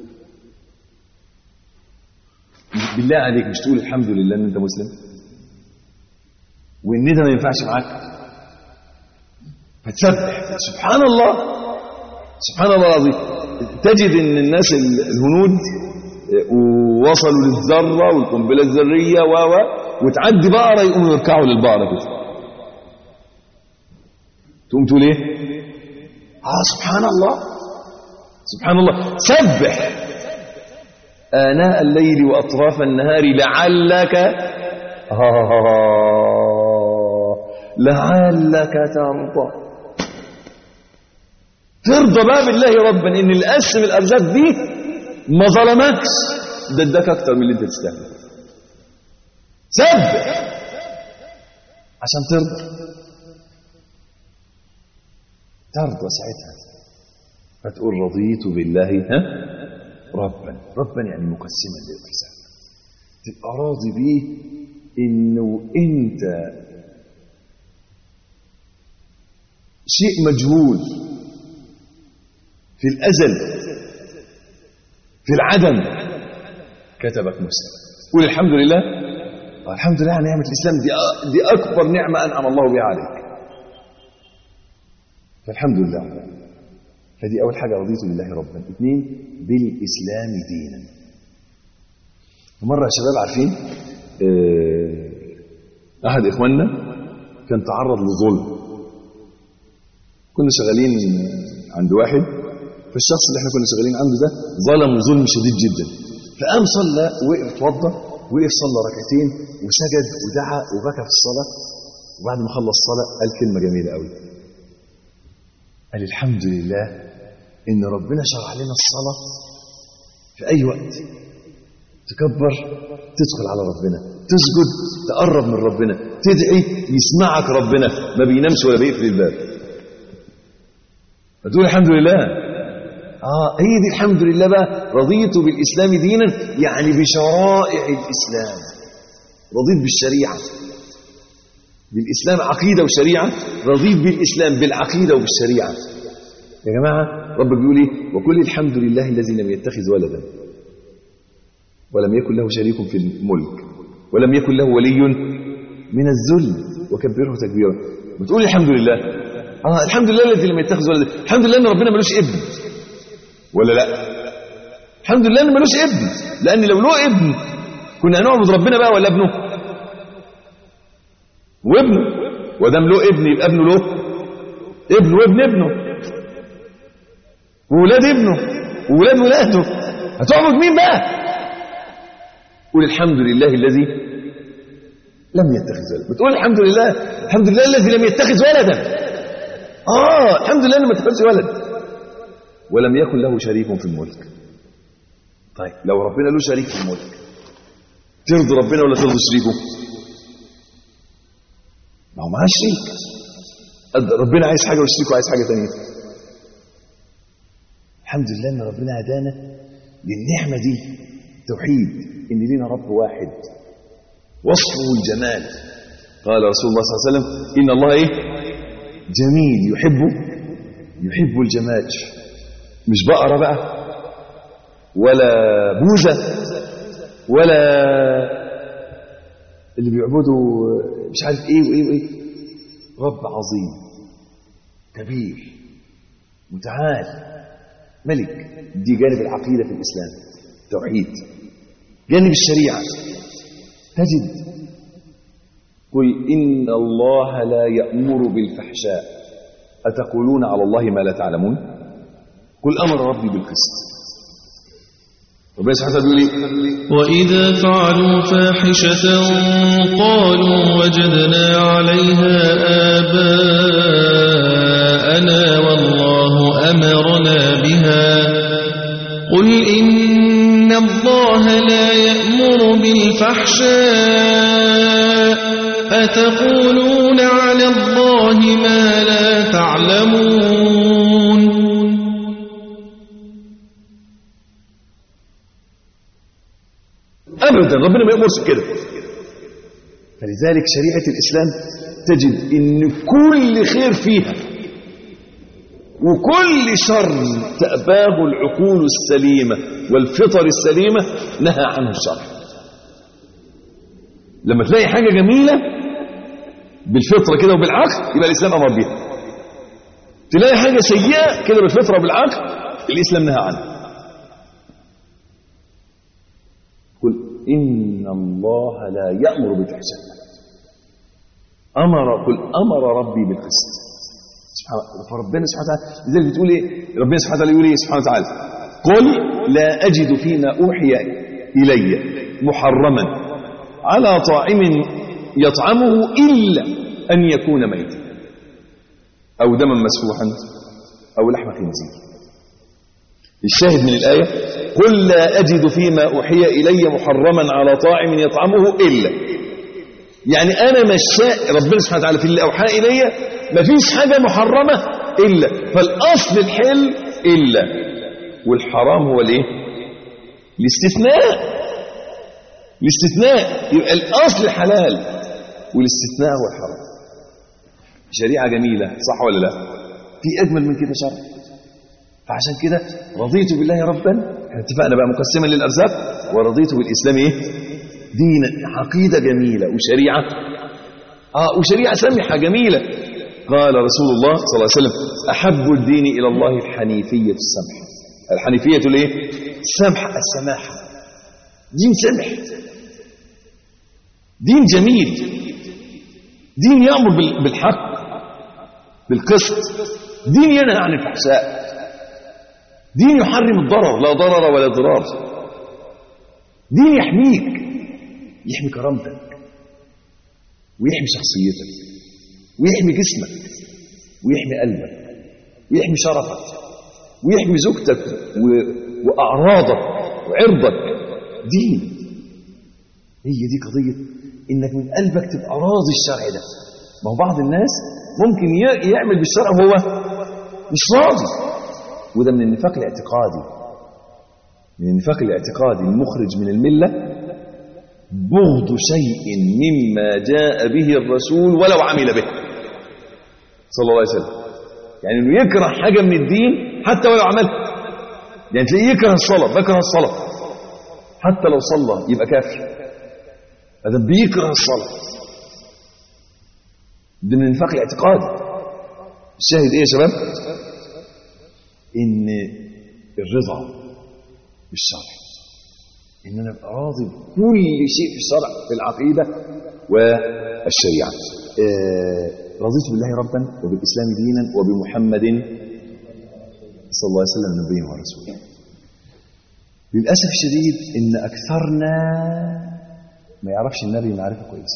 بالله عليك مش تقول الحمد لله ان انت مسلم وان ده ما ينفعش معاك فتسبح سبحان الله سبحان الله العظيم تجد ان الناس ال- الهنود وصلوا للذره والقنبله الذريه و و وتعدي بقره يقوموا يركعوا للبقره كده تقوم تقول ايه؟ آه سبحان الله سبحان الله سبح آناء الليل وأطراف النهار لعلك آه لعلك ترضى ترضى بقى بالله ربا ان اللي قسم الارزاق دي ما ظلمكش ده اداك اكتر من اللي انت تستاهله سبح عشان ترضى ترضى ساعتها فتقول رضيت بالله ها ربا ربا يعني مقسما للارزاق تبقى راضي بيه انه انت شيء مجهول في الازل في العدم كتبك مسلم قول الحمد لله الحمد لله على نعمه الاسلام دي دي اكبر نعمه انعم الله بها عليك فالحمد لله فدي اول حاجه رضيت بالله ربا اثنين بالاسلام دينا مره يا شباب عارفين آه، احد اخواننا كان تعرض لظلم كنا شغالين عند واحد فالشخص اللي احنا كنا شغالين عنده ده ظلم ظلم شديد جدا فقام صلى وقف اتوضى وقف صلى ركعتين وسجد ودعا وبكى في الصلاه وبعد ما خلص الصلاه قال كلمه جميله قوي قال الحمد لله ان ربنا شرع لنا الصلاه في اي وقت تكبر تدخل على ربنا تسجد تقرب من ربنا تدعي يسمعك ربنا ما بينامش ولا بيقفل الباب فتقول الحمد لله اه هي دي الحمد لله بقى رضيت بالاسلام دينا يعني بشرائع الاسلام رضيت بالشريعه بالاسلام عقيده وشريعه رضيت بالاسلام بالعقيده وبالشريعه يا جماعه ربك بيقول ايه وكل الحمد لله الذي لم يتخذ ولدا ولم يكن له شريك في الملك ولم يكن له ولي من الذل وكبره تكبيرا بتقول الحمد لله اه الحمد لله الذي لم يتخذ ولدا الحمد لله ان ربنا ملوش ابن ولا لا الحمد لله ان ملوش ابن لان لو له ابن كنا هنعبد ربنا بقى ولا ابنه وابنه ودام له ابن يبقى ابنه له ابن وابن ابنه وولاد ابنه وولاد ولاده هتعبد مين بقى قول الحمد لله الذي لم يتخذ ولدا بتقول الحمد لله الحمد لله الذي لم يتخذ ولدا اه الحمد لله انه ما اتخذش ولد ولم يكن له شريك في الملك طيب لو ربنا له شريك في الملك ترضي ربنا ولا ترضي شريكه ما هو معاه شريك ربنا عايز حاجه وشريكه عايز حاجه ثانيه الحمد لله ان ربنا هدانا للنعمه دي توحيد ان لينا رب واحد وصفه الجمال قال رسول الله صلى الله عليه وسلم ان الله ايه جميل يحب يحب الجمال مش بقره بقى ولا بوزه ولا اللي بيعبدوا مش عارف ايه وايه وايه رب عظيم كبير متعال ملك دي جانب العقيده في الاسلام توحيد جانب الشريعه تجد قل إن الله لا يأمر بالفحشاء أتقولون على الله ما لا تعلمون قل أمر ربي بالقسط ربنا سبحانه وتعالى بيقول إيه؟ وإذا فعلوا فاحشة قالوا وجدنا عليها آباءنا والله أمرنا بها قل إن الله لا يأمر بالفحشاء أتقولون على الله ما لا تعلمون أبدا ربنا ما يأمرش كده فلذلك شريعة الإسلام تجد إن كل خير فيها وكل شر تأباه العقول السليمة والفطر السليمة نهى عنه الشرع لما تلاقي حاجة جميلة بالفطرة كده وبالعقل يبقى الإسلام أمر بيها تلاقي حاجة سيئة كده بالفطرة وبالعقل الإسلام نهى عنها قل إن الله لا يأمر بالفحشاء أمر قل أمر ربي بالقسط سبحانه فربنا سبحانه وتعالى لذلك بتقول إيه ربنا سبحانه وتعالى يقول إيه سبحانه وتعالى قل لا أجد فيما أوحي إلي محرما على طاعم يطعمه إلا أن يكون ميتا أو دما مسفوحا أو لحم خنزير الشاهد من الآية قل لا أجد فيما أوحي إلي محرما على طاعم يطعمه إلا يعني أنا مشاء ربنا سبحانه وتعالى في اللي أوحى إلي مفيش حاجة محرمة إلا فالأصل الحل إلا والحرام هو الإيه؟ الاستثناء الاستثناء يبقى الاصل حلال والاستثناء هو الحرام شريعه جميله صح ولا لا في اجمل من كده شرع فعشان كده رضيت بالله ربا احنا اتفقنا بقى مقسما للارزاق ورضيت بالاسلام ايه دين عقيده جميله وشريعه اه وشريعه سمحه جميله قال رسول الله صلى الله عليه وسلم احب الدين الى الله الحنيفيه السمحه الحنيفيه الايه السمحه السماحه دين سمح دين جميل دين يامر بال- بالحق بالقسط دين ينهى عن الفحشاء دين يحرم الضرر لا ضرر ولا ضرار دين يحميك يحمي كرامتك ويحمي شخصيتك ويحمي جسمك ويحمي قلبك ويحمي شرفك ويحمي زوجتك و... وأعراضك وعرضك دين هي دي قضية إنك من قلبك تبقى راضي الشرع ده ما هو بعض الناس ممكن ي- يعمل بالشرع وهو مش راضي وده من النفاق الاعتقادي من النفاق الاعتقادي المخرج من الملة بغض شيء مما جاء به الرسول ولو عمل به صلى الله عليه وسلم يعني انه يكره حاجة من الدين حتى ولو عملها يعني تلاقيه يكره الصلاة بكره الصلاة حتى لو صلى يبقى كافر هذا بيكره الصلاة ده من النفاق الاعتقادي الشاهد ايه يا شباب ان الرضا بالشرع ان انا ابقى راضي بكل شيء في الشرع في العقيده والشريعه آه رضيت بالله ربا وبالاسلام دينا وبمحمد صلى الله عليه وسلم نبيا ورسولا للاسف الشديد ان اكثرنا ما يعرفش النبي معرفه كويسه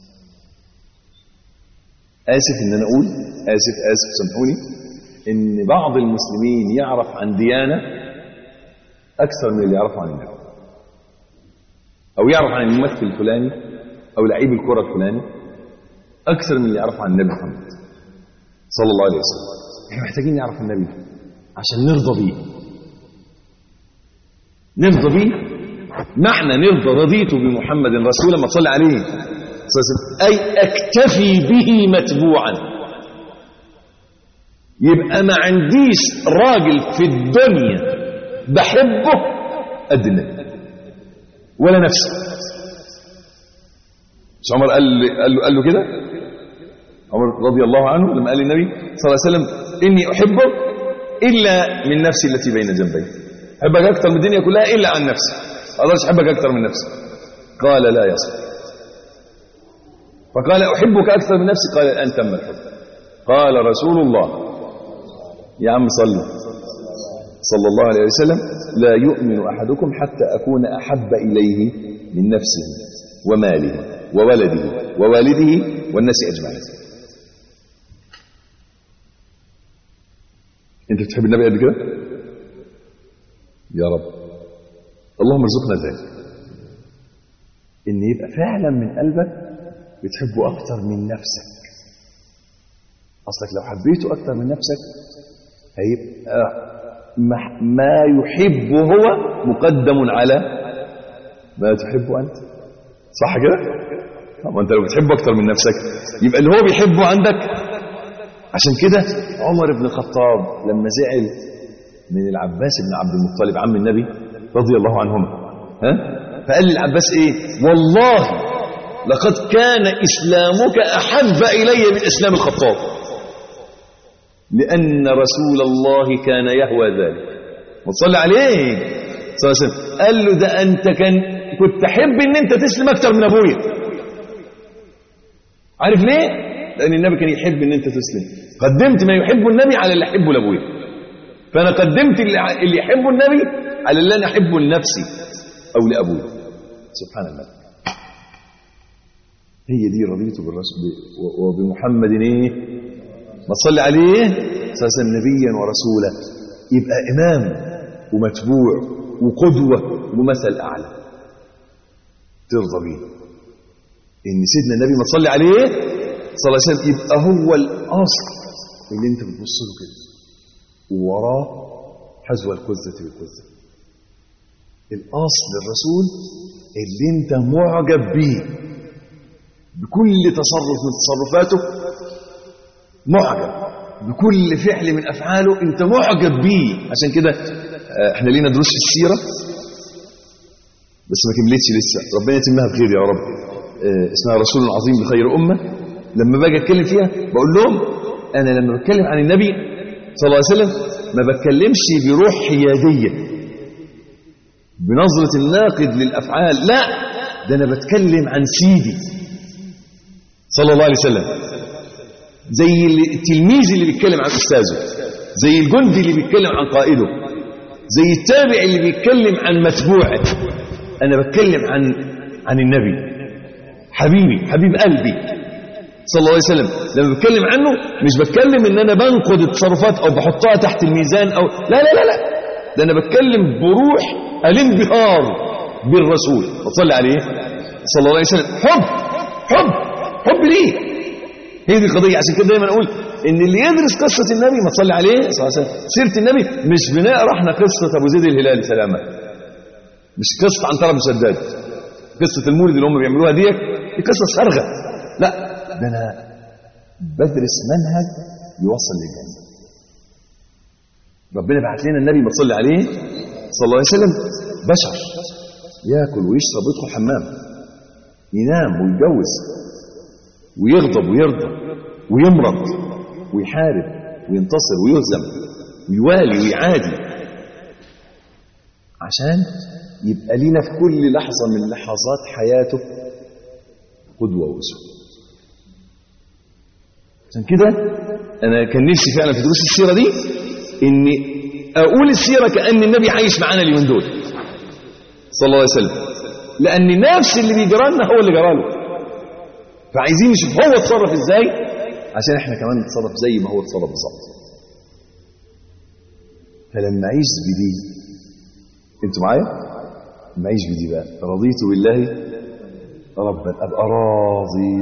اسف ان انا اقول اسف اسف سامحوني ان بعض المسلمين يعرف عن ديانه اكثر من اللي يعرفه عن النبي او يعرف عن الممثل الفلاني او لعيب الكره الفلاني اكثر من اللي يعرفه عن النبي محمد صلى الله عليه وسلم احنا محتاجين نعرف النبي عشان نرضى بيه نرضى بيه معنى نرضى رضيت بمحمد رسولا ما تصلي عليه صلى الله عليه وسلم اي اكتفي به متبوعا يبقى ما عنديش راجل في الدنيا بحبه قد النبي ولا نفسه مش عمر قال قال له قال له كده عمر رضي الله عنه لما قال للنبي صلى الله عليه وسلم اني احبك الا من نفسي التي بين جنبي احبك اكثر من الدنيا كلها الا عن نفسي ما اقدرش احبك اكثر من نفسي قال لا يصل فقال احبك اكثر من نفسي قال الان تم الحب قال رسول الله يا عم صلي صلى الله عليه وسلم لا يؤمن أحدكم حتى أكون أحب إليه من نفسه وماله وولده ووالده والناس أجمعين أنت بتحب النبي قد كده؟ يا رب اللهم ارزقنا ذلك إن يبقى فعلا من قلبك بتحبه أكتر من نفسك أصلك لو حبيته أكتر من نفسك هيبقى ما- ما يحبه هو مقدم على ما تحبه أنت صح كده؟ طب ما أنت لو بتحبه أكتر من نفسك يبقى اللي هو بيحبه عندك عشان كده عمر بن الخطاب لما زعل من العباس بن عبد المطلب عم النبي رضي الله عنهما ها؟ فقال للعباس ايه والله لقد كان اسلامك احب الي من اسلام الخطاب لأن رسول الله كان يهوى ذلك وصلى عليه صلى الله عليه وسلم قال له ده أنت كان كنت تحب أن أنت تسلم أكتر من أبويا عارف ليه؟ لأن النبي كان يحب أن أنت تسلم قدمت ما يحب النبي على اللي يحبه لأبويا فأنا قدمت اللي اللي يحبه النبي على اللي أنا أحبه لنفسي أو لأبويا سبحان الله هي دي رضيت بالرسول وبمحمد ايه ما تصلي عليه اساسا نبيا ورسولا يبقى امام ومتبوع وقدوه ومثل اعلى ترضى بيه ان سيدنا النبي ما تصلي عليه صلى الله عليه وسلم يبقى هو الاصل اللي انت بتبص له كده ووراه حذو القزه بالقزه الاصل الرسول اللي انت معجب بيه بكل تصرف من تصرفاته معجب بكل فعل من افعاله انت معجب بيه عشان كده آه، احنا لينا دروس في السيره بس ما كملتش لسه ربنا يتمها بخير يا رب آه، اسمها رسول عظيم بخير امه لما باجي اتكلم فيها بقول لهم انا لما بتكلم عن النبي صلى الله عليه وسلم ما بتكلمش بروح حياديه بنظره الناقد للافعال لا ده انا بتكلم عن سيدي صلى الله عليه وسلم زي اللي- التلميذ اللي بيتكلم عن استاذه زي الجندي اللي بيتكلم عن قائده زي التابع اللي بيتكلم عن متبوعه انا بتكلم عن عن النبي حبيبي حبيب قلبي صلى الله عليه وسلم لما بتكلم عنه مش بتكلم ان انا بنقد التصرفات او بحطها تحت الميزان او لا لا لا لا ده انا بتكلم بروح الانبهار بالرسول وصلي عليه صلى الله عليه وسلم حب حب حب ليه هي دي القضيه عشان كده دايما اقول ان اللي يدرس قصه النبي ما تصلي عليه صلى الله عليه وسلم سيره النبي مش بنقرا احنا قصه ابو زيد الهلالي سلامه مش قصه عنتره بن شداد قصه المولد اللي هم بيعملوها ديت دي قصه فارغه لا ده انا بدرس منهج يوصل للجنه ربنا بعت لنا النبي ما تصلي عليه صلى الله عليه وسلم بشر ياكل ويشرب ويدخل حمام ينام ويتجوز ويغضب ويرضى ويمرض ويحارب وينتصر ويهزم ويوالي ويعادي عشان يبقى لينا في كل لحظة من لحظات حياته قدوة وأسوة عشان كده أنا كان نفسي فعلا في دروس السيرة دي إني أقول السيرة كأن النبي عايش معانا اليومين دول صلى الله عليه وسلم لأن نفس اللي بيجرى لنا هو اللي جرى له فعايزين نشوف هو اتصرف ازاي عشان احنا كمان نتصرف زي ما هو اتصرف بالظبط فلما اعيش بدي انتوا معايا لما اعيش بدي بقى رضيت بالله ربا ابقى راضي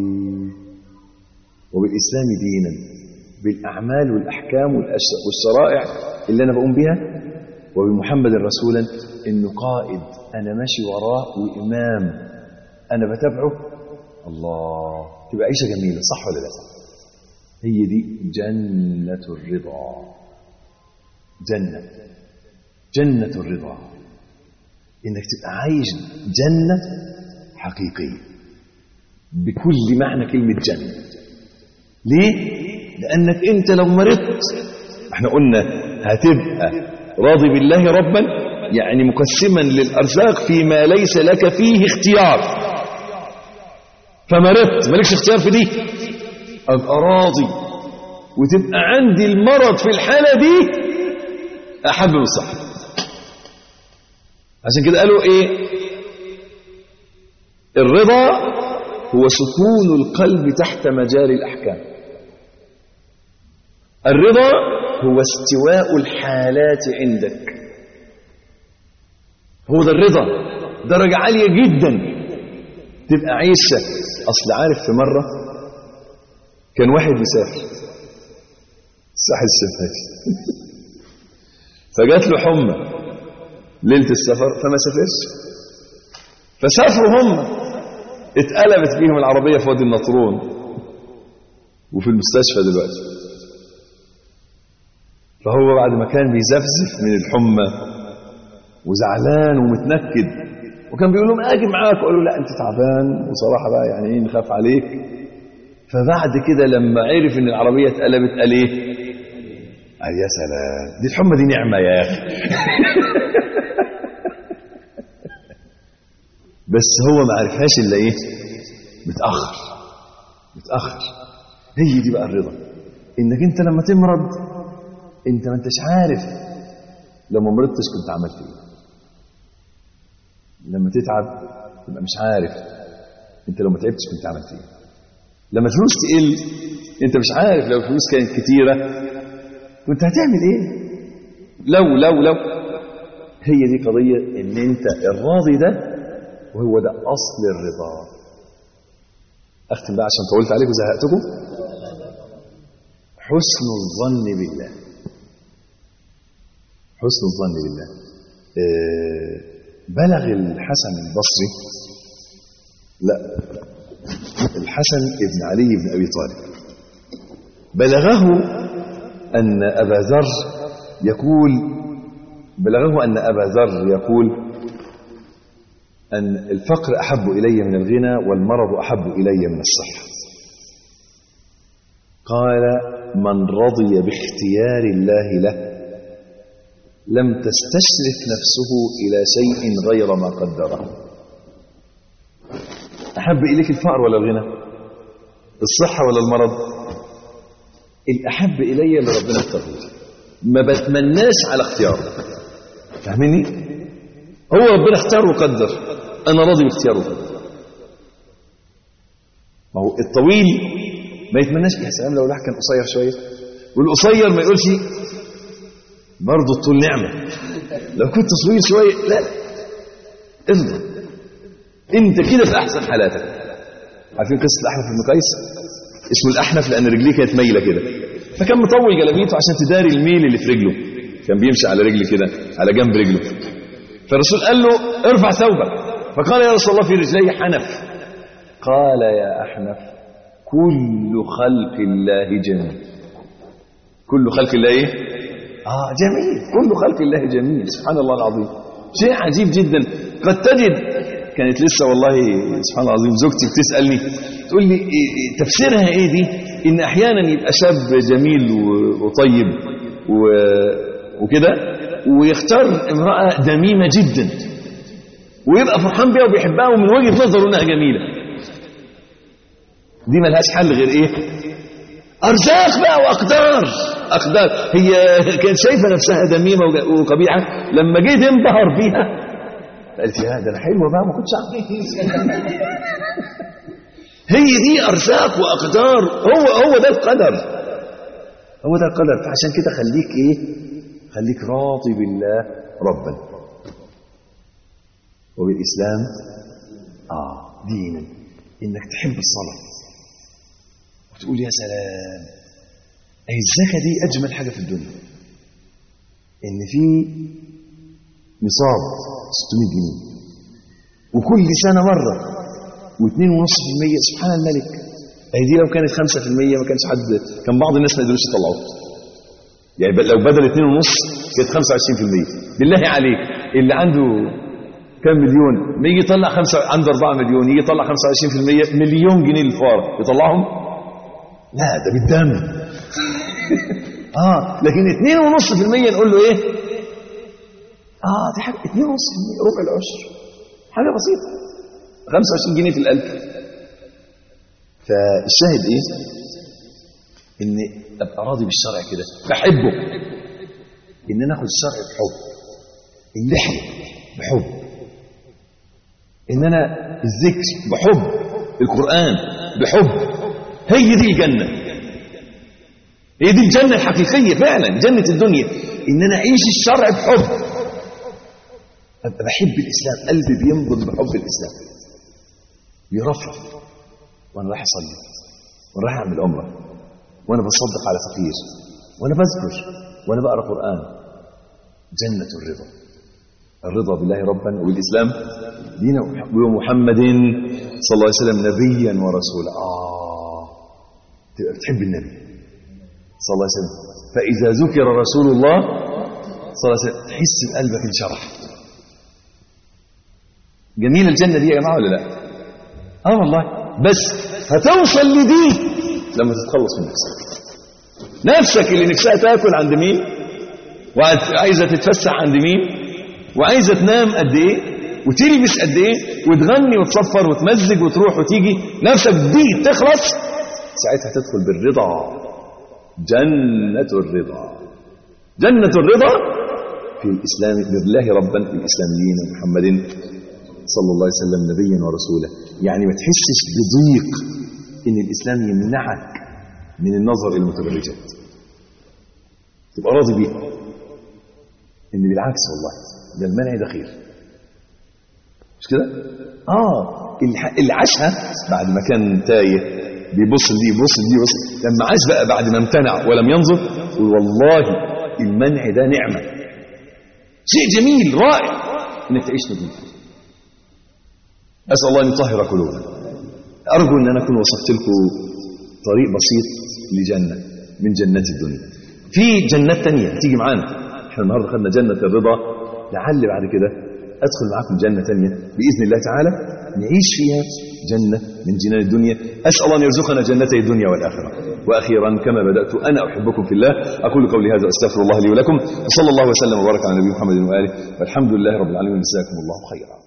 وبالاسلام دينا بالاعمال والاحكام والأش- والشرائع اللي انا بقوم بها وبمحمد رسولا انه قائد انا ماشي وراه وامام انا بتابعه الله تبقى عيشه جميله صح ولا لا هي دي جنه الرضا جنه جنه الرضا انك تبقى عايش جنه حقيقيه بكل معنى كلمه جنه ليه لانك انت لو مرضت احنا قلنا هتبقى راضي بالله ربا يعني مقسما للارزاق فيما ليس لك فيه اختيار فمرضت مالكش اختيار في دي ابقى راضي وتبقى عندي المرض في الحاله دي احب من الصحه عشان كده قالوا ايه الرضا هو سكون القلب تحت مجاري الاحكام الرضا هو استواء الحالات عندك هو ده الرضا درجة عالية جدا تبقى عيشة أصل عارف في مرة كان واحد مسافر الساحل الشمالي فجات له حمى ليلة السفر فما سافرش فسافروا هم اتقلبت بيهم العربية في وادي النطرون وفي المستشفى دلوقتي فهو بعد ما كان بيزفزف من الحمى وزعلان ومتنكد وكان بيقول لهم اجي معاك قالوا لا انت تعبان وصراحه بقى يعني ايه نخاف عليك فبعد كده لما عرف ان العربيه اتقلبت قال ايه؟ قال يا سلام دي الحمى دي نعمه يا اخي بس هو ما عرفهاش الا ايه؟ متاخر متاخر هي دي بقى الرضا انك انت لما تمرض انت ما انتش عارف لو ما مرضتش كنت عملت ايه لما تتعب تبقى مش عارف انت لو ما تعبتش كنت عملت ايه لما الفلوس تقل انت مش عارف لو الفلوس كانت كتيره كنت هتعمل ايه لو لو لو هي دي قضيه ان انت الراضي ده وهو ده اصل الرضا اختم بقى عشان طولت عليكم وزهقتكم حسن الظن بالله حسن الظن بالله آه بلغ الحسن البصري لا الحسن ابن علي بن أبي طالب بلغه أن أبا ذر يقول بلغه أن أبا ذر يقول أن الفقر أحب إلي من الغنى والمرض أحب إلي من الصحة قال من رضي باختيار الله له لم تستشرف نفسه إلى شيء غير ما قدره أحب إليك الفقر ولا الغنى الصحة ولا المرض الأحب إلي اللي ربنا اختاره لي. ما بتمناش على اختياره فاهمني هو ربنا اختار وقدر أنا راضي باختياره وقدر ما هو الطويل ما يتمناش يا سلام لو الواحد كان قصير شوية والقصير ما يقولش برضه الطول نعمة لو كنت طويل شوية لا ارضى انت كده في احسن حالاتك عارفين قصة الأحنف بن قيس اسمه الأحنف لأن رجليه كانت مايلة كده فكان مطول جلابيته عشان تداري الميل اللي في رجله كان بيمشي على رجل كده على جنب رجله فالرسول قال له ارفع ثوبك فقال يا رسول الله في رجلي حنف قال يا أحنف كل خلق الله جميل كل خلق الله ايه اه جميل كل خلق الله جميل سبحان الله العظيم شيء عجيب جدا قد تجد كانت لسه والله سبحان الله العظيم زوجتي بتسالني تقول لي إيه- إيه تفسيرها ايه دي ان احيانا يبقى شاب جميل و- وطيب و- وكده ويختار امراه دميمه جدا ويبقى فرحان بيها وبيحبها ومن وجهه نظره انها جميله دي ملهاش حل غير ايه ارزاق بقى واقدار اقدار هي كانت شايفه نفسها دميمه وج- وقبيحه لما جيت انبهر بيها قالت يا ده انا حلوه بقى ما كنتش اعرف هي دي ارزاق واقدار هو هو ده القدر هو ده القدر فعشان كده خليك ايه خليك راضي بالله ربا وبالاسلام اه دينا انك تحب الصلاه وتقول يا سلام اي الزكاه دي اجمل حاجه في الدنيا ان في نصاب 600 جنيه وكل سنة مرة و2.5% سبحان الملك أي دي لو كانت 5% ما كانش حد كان بعض الناس ما يقدروش يطلعوها يعني ب- لو بدل 2.5 كانت 25% بالله عليك اللي عنده كام مليون ما يجي يطلع خمسة عنده 4 مليون يجي يطلع 25% مليون جنيه للفقراء يطلعهم لا ده بالدم اه لكن 2.5% نقول له ايه اه دي حاجه 2.5% ربع العشر حاجه بسيطه 25 جنيه في الألف فالشاهد ايه ان ابقى راضي بالشرع كده بحبه ان انا اخد الشرع بحب اللحيه بحب ان انا الذكر بحب القران بحب هي دي الجنه هي دي الجنه الحقيقيه فعلا جنه الدنيا ان انا اعيش الشرع بحب أبقى بحب الإسلام قلبي بينبض بحب الإسلام يرفرف وأنا رايح أصلي وأنا رايح أعمل عمرة وأنا بصدق على فقير وأنا بذكر وأنا بقرأ قرآن جنة الرضا الرضا بالله ربا وبالإسلام دينا ومحمد صلى الله عليه وسلم نبيا ورسولا آه تبقى بتحب النبي صلى الله عليه وسلم فإذا ذكر رسول الله صلى الله عليه وسلم تحس بقلبك انشرح جميل الجنة دي يا جماعة ولا لا اه والله بس هتوصل لدي لما تتخلص من نفسك نفسك اللي نفسها تاكل عند مين وعايزة تتفسح عند مين وعايزة تنام قد ايه وتلبس قد ايه وتغني وتصفر وتمزج وتروح وتيجي نفسك دي تخلص ساعتها تدخل بالرضا جنة الرضا جنة الرضا في الإسلام بالله ربا في الإسلام دين محمد صلى الله عليه وسلم نبيا ورسولا يعني ما تحسش بضيق ان الاسلام يمنعك من النظر الى المتبرجات تبقى راضي بيه ان بالعكس والله ده المنع ده خير مش كده اه الح- اللي عاشها بعد ما كان تايه بيبص لدي يبص لدي يبص لما عاش بقى بعد ما امتنع ولم ينظر يقول والله المنع ده نعمه شيء جميل رائع انك تعيش نظيف اسال الله ان يطهر قلوبنا ارجو ان انا اكون وصفت لكم طريق بسيط لجنه من جنات الدنيا في جنات تانية هتيجي معانا احنا النهارده خدنا جنه الرضا لعل بعد كده ادخل معاكم جنه تانية باذن الله تعالى نعيش فيها جنه من جنان الدنيا اسال الله ان يرزقنا جنتي الدنيا والاخره واخيرا كما بدات انا احبكم في الله اقول قولي هذا استغفر الله لي ولكم وصلى الله وسلم وبارك على نبينا محمد واله والحمد لله رب العالمين جزاكم الله خيرا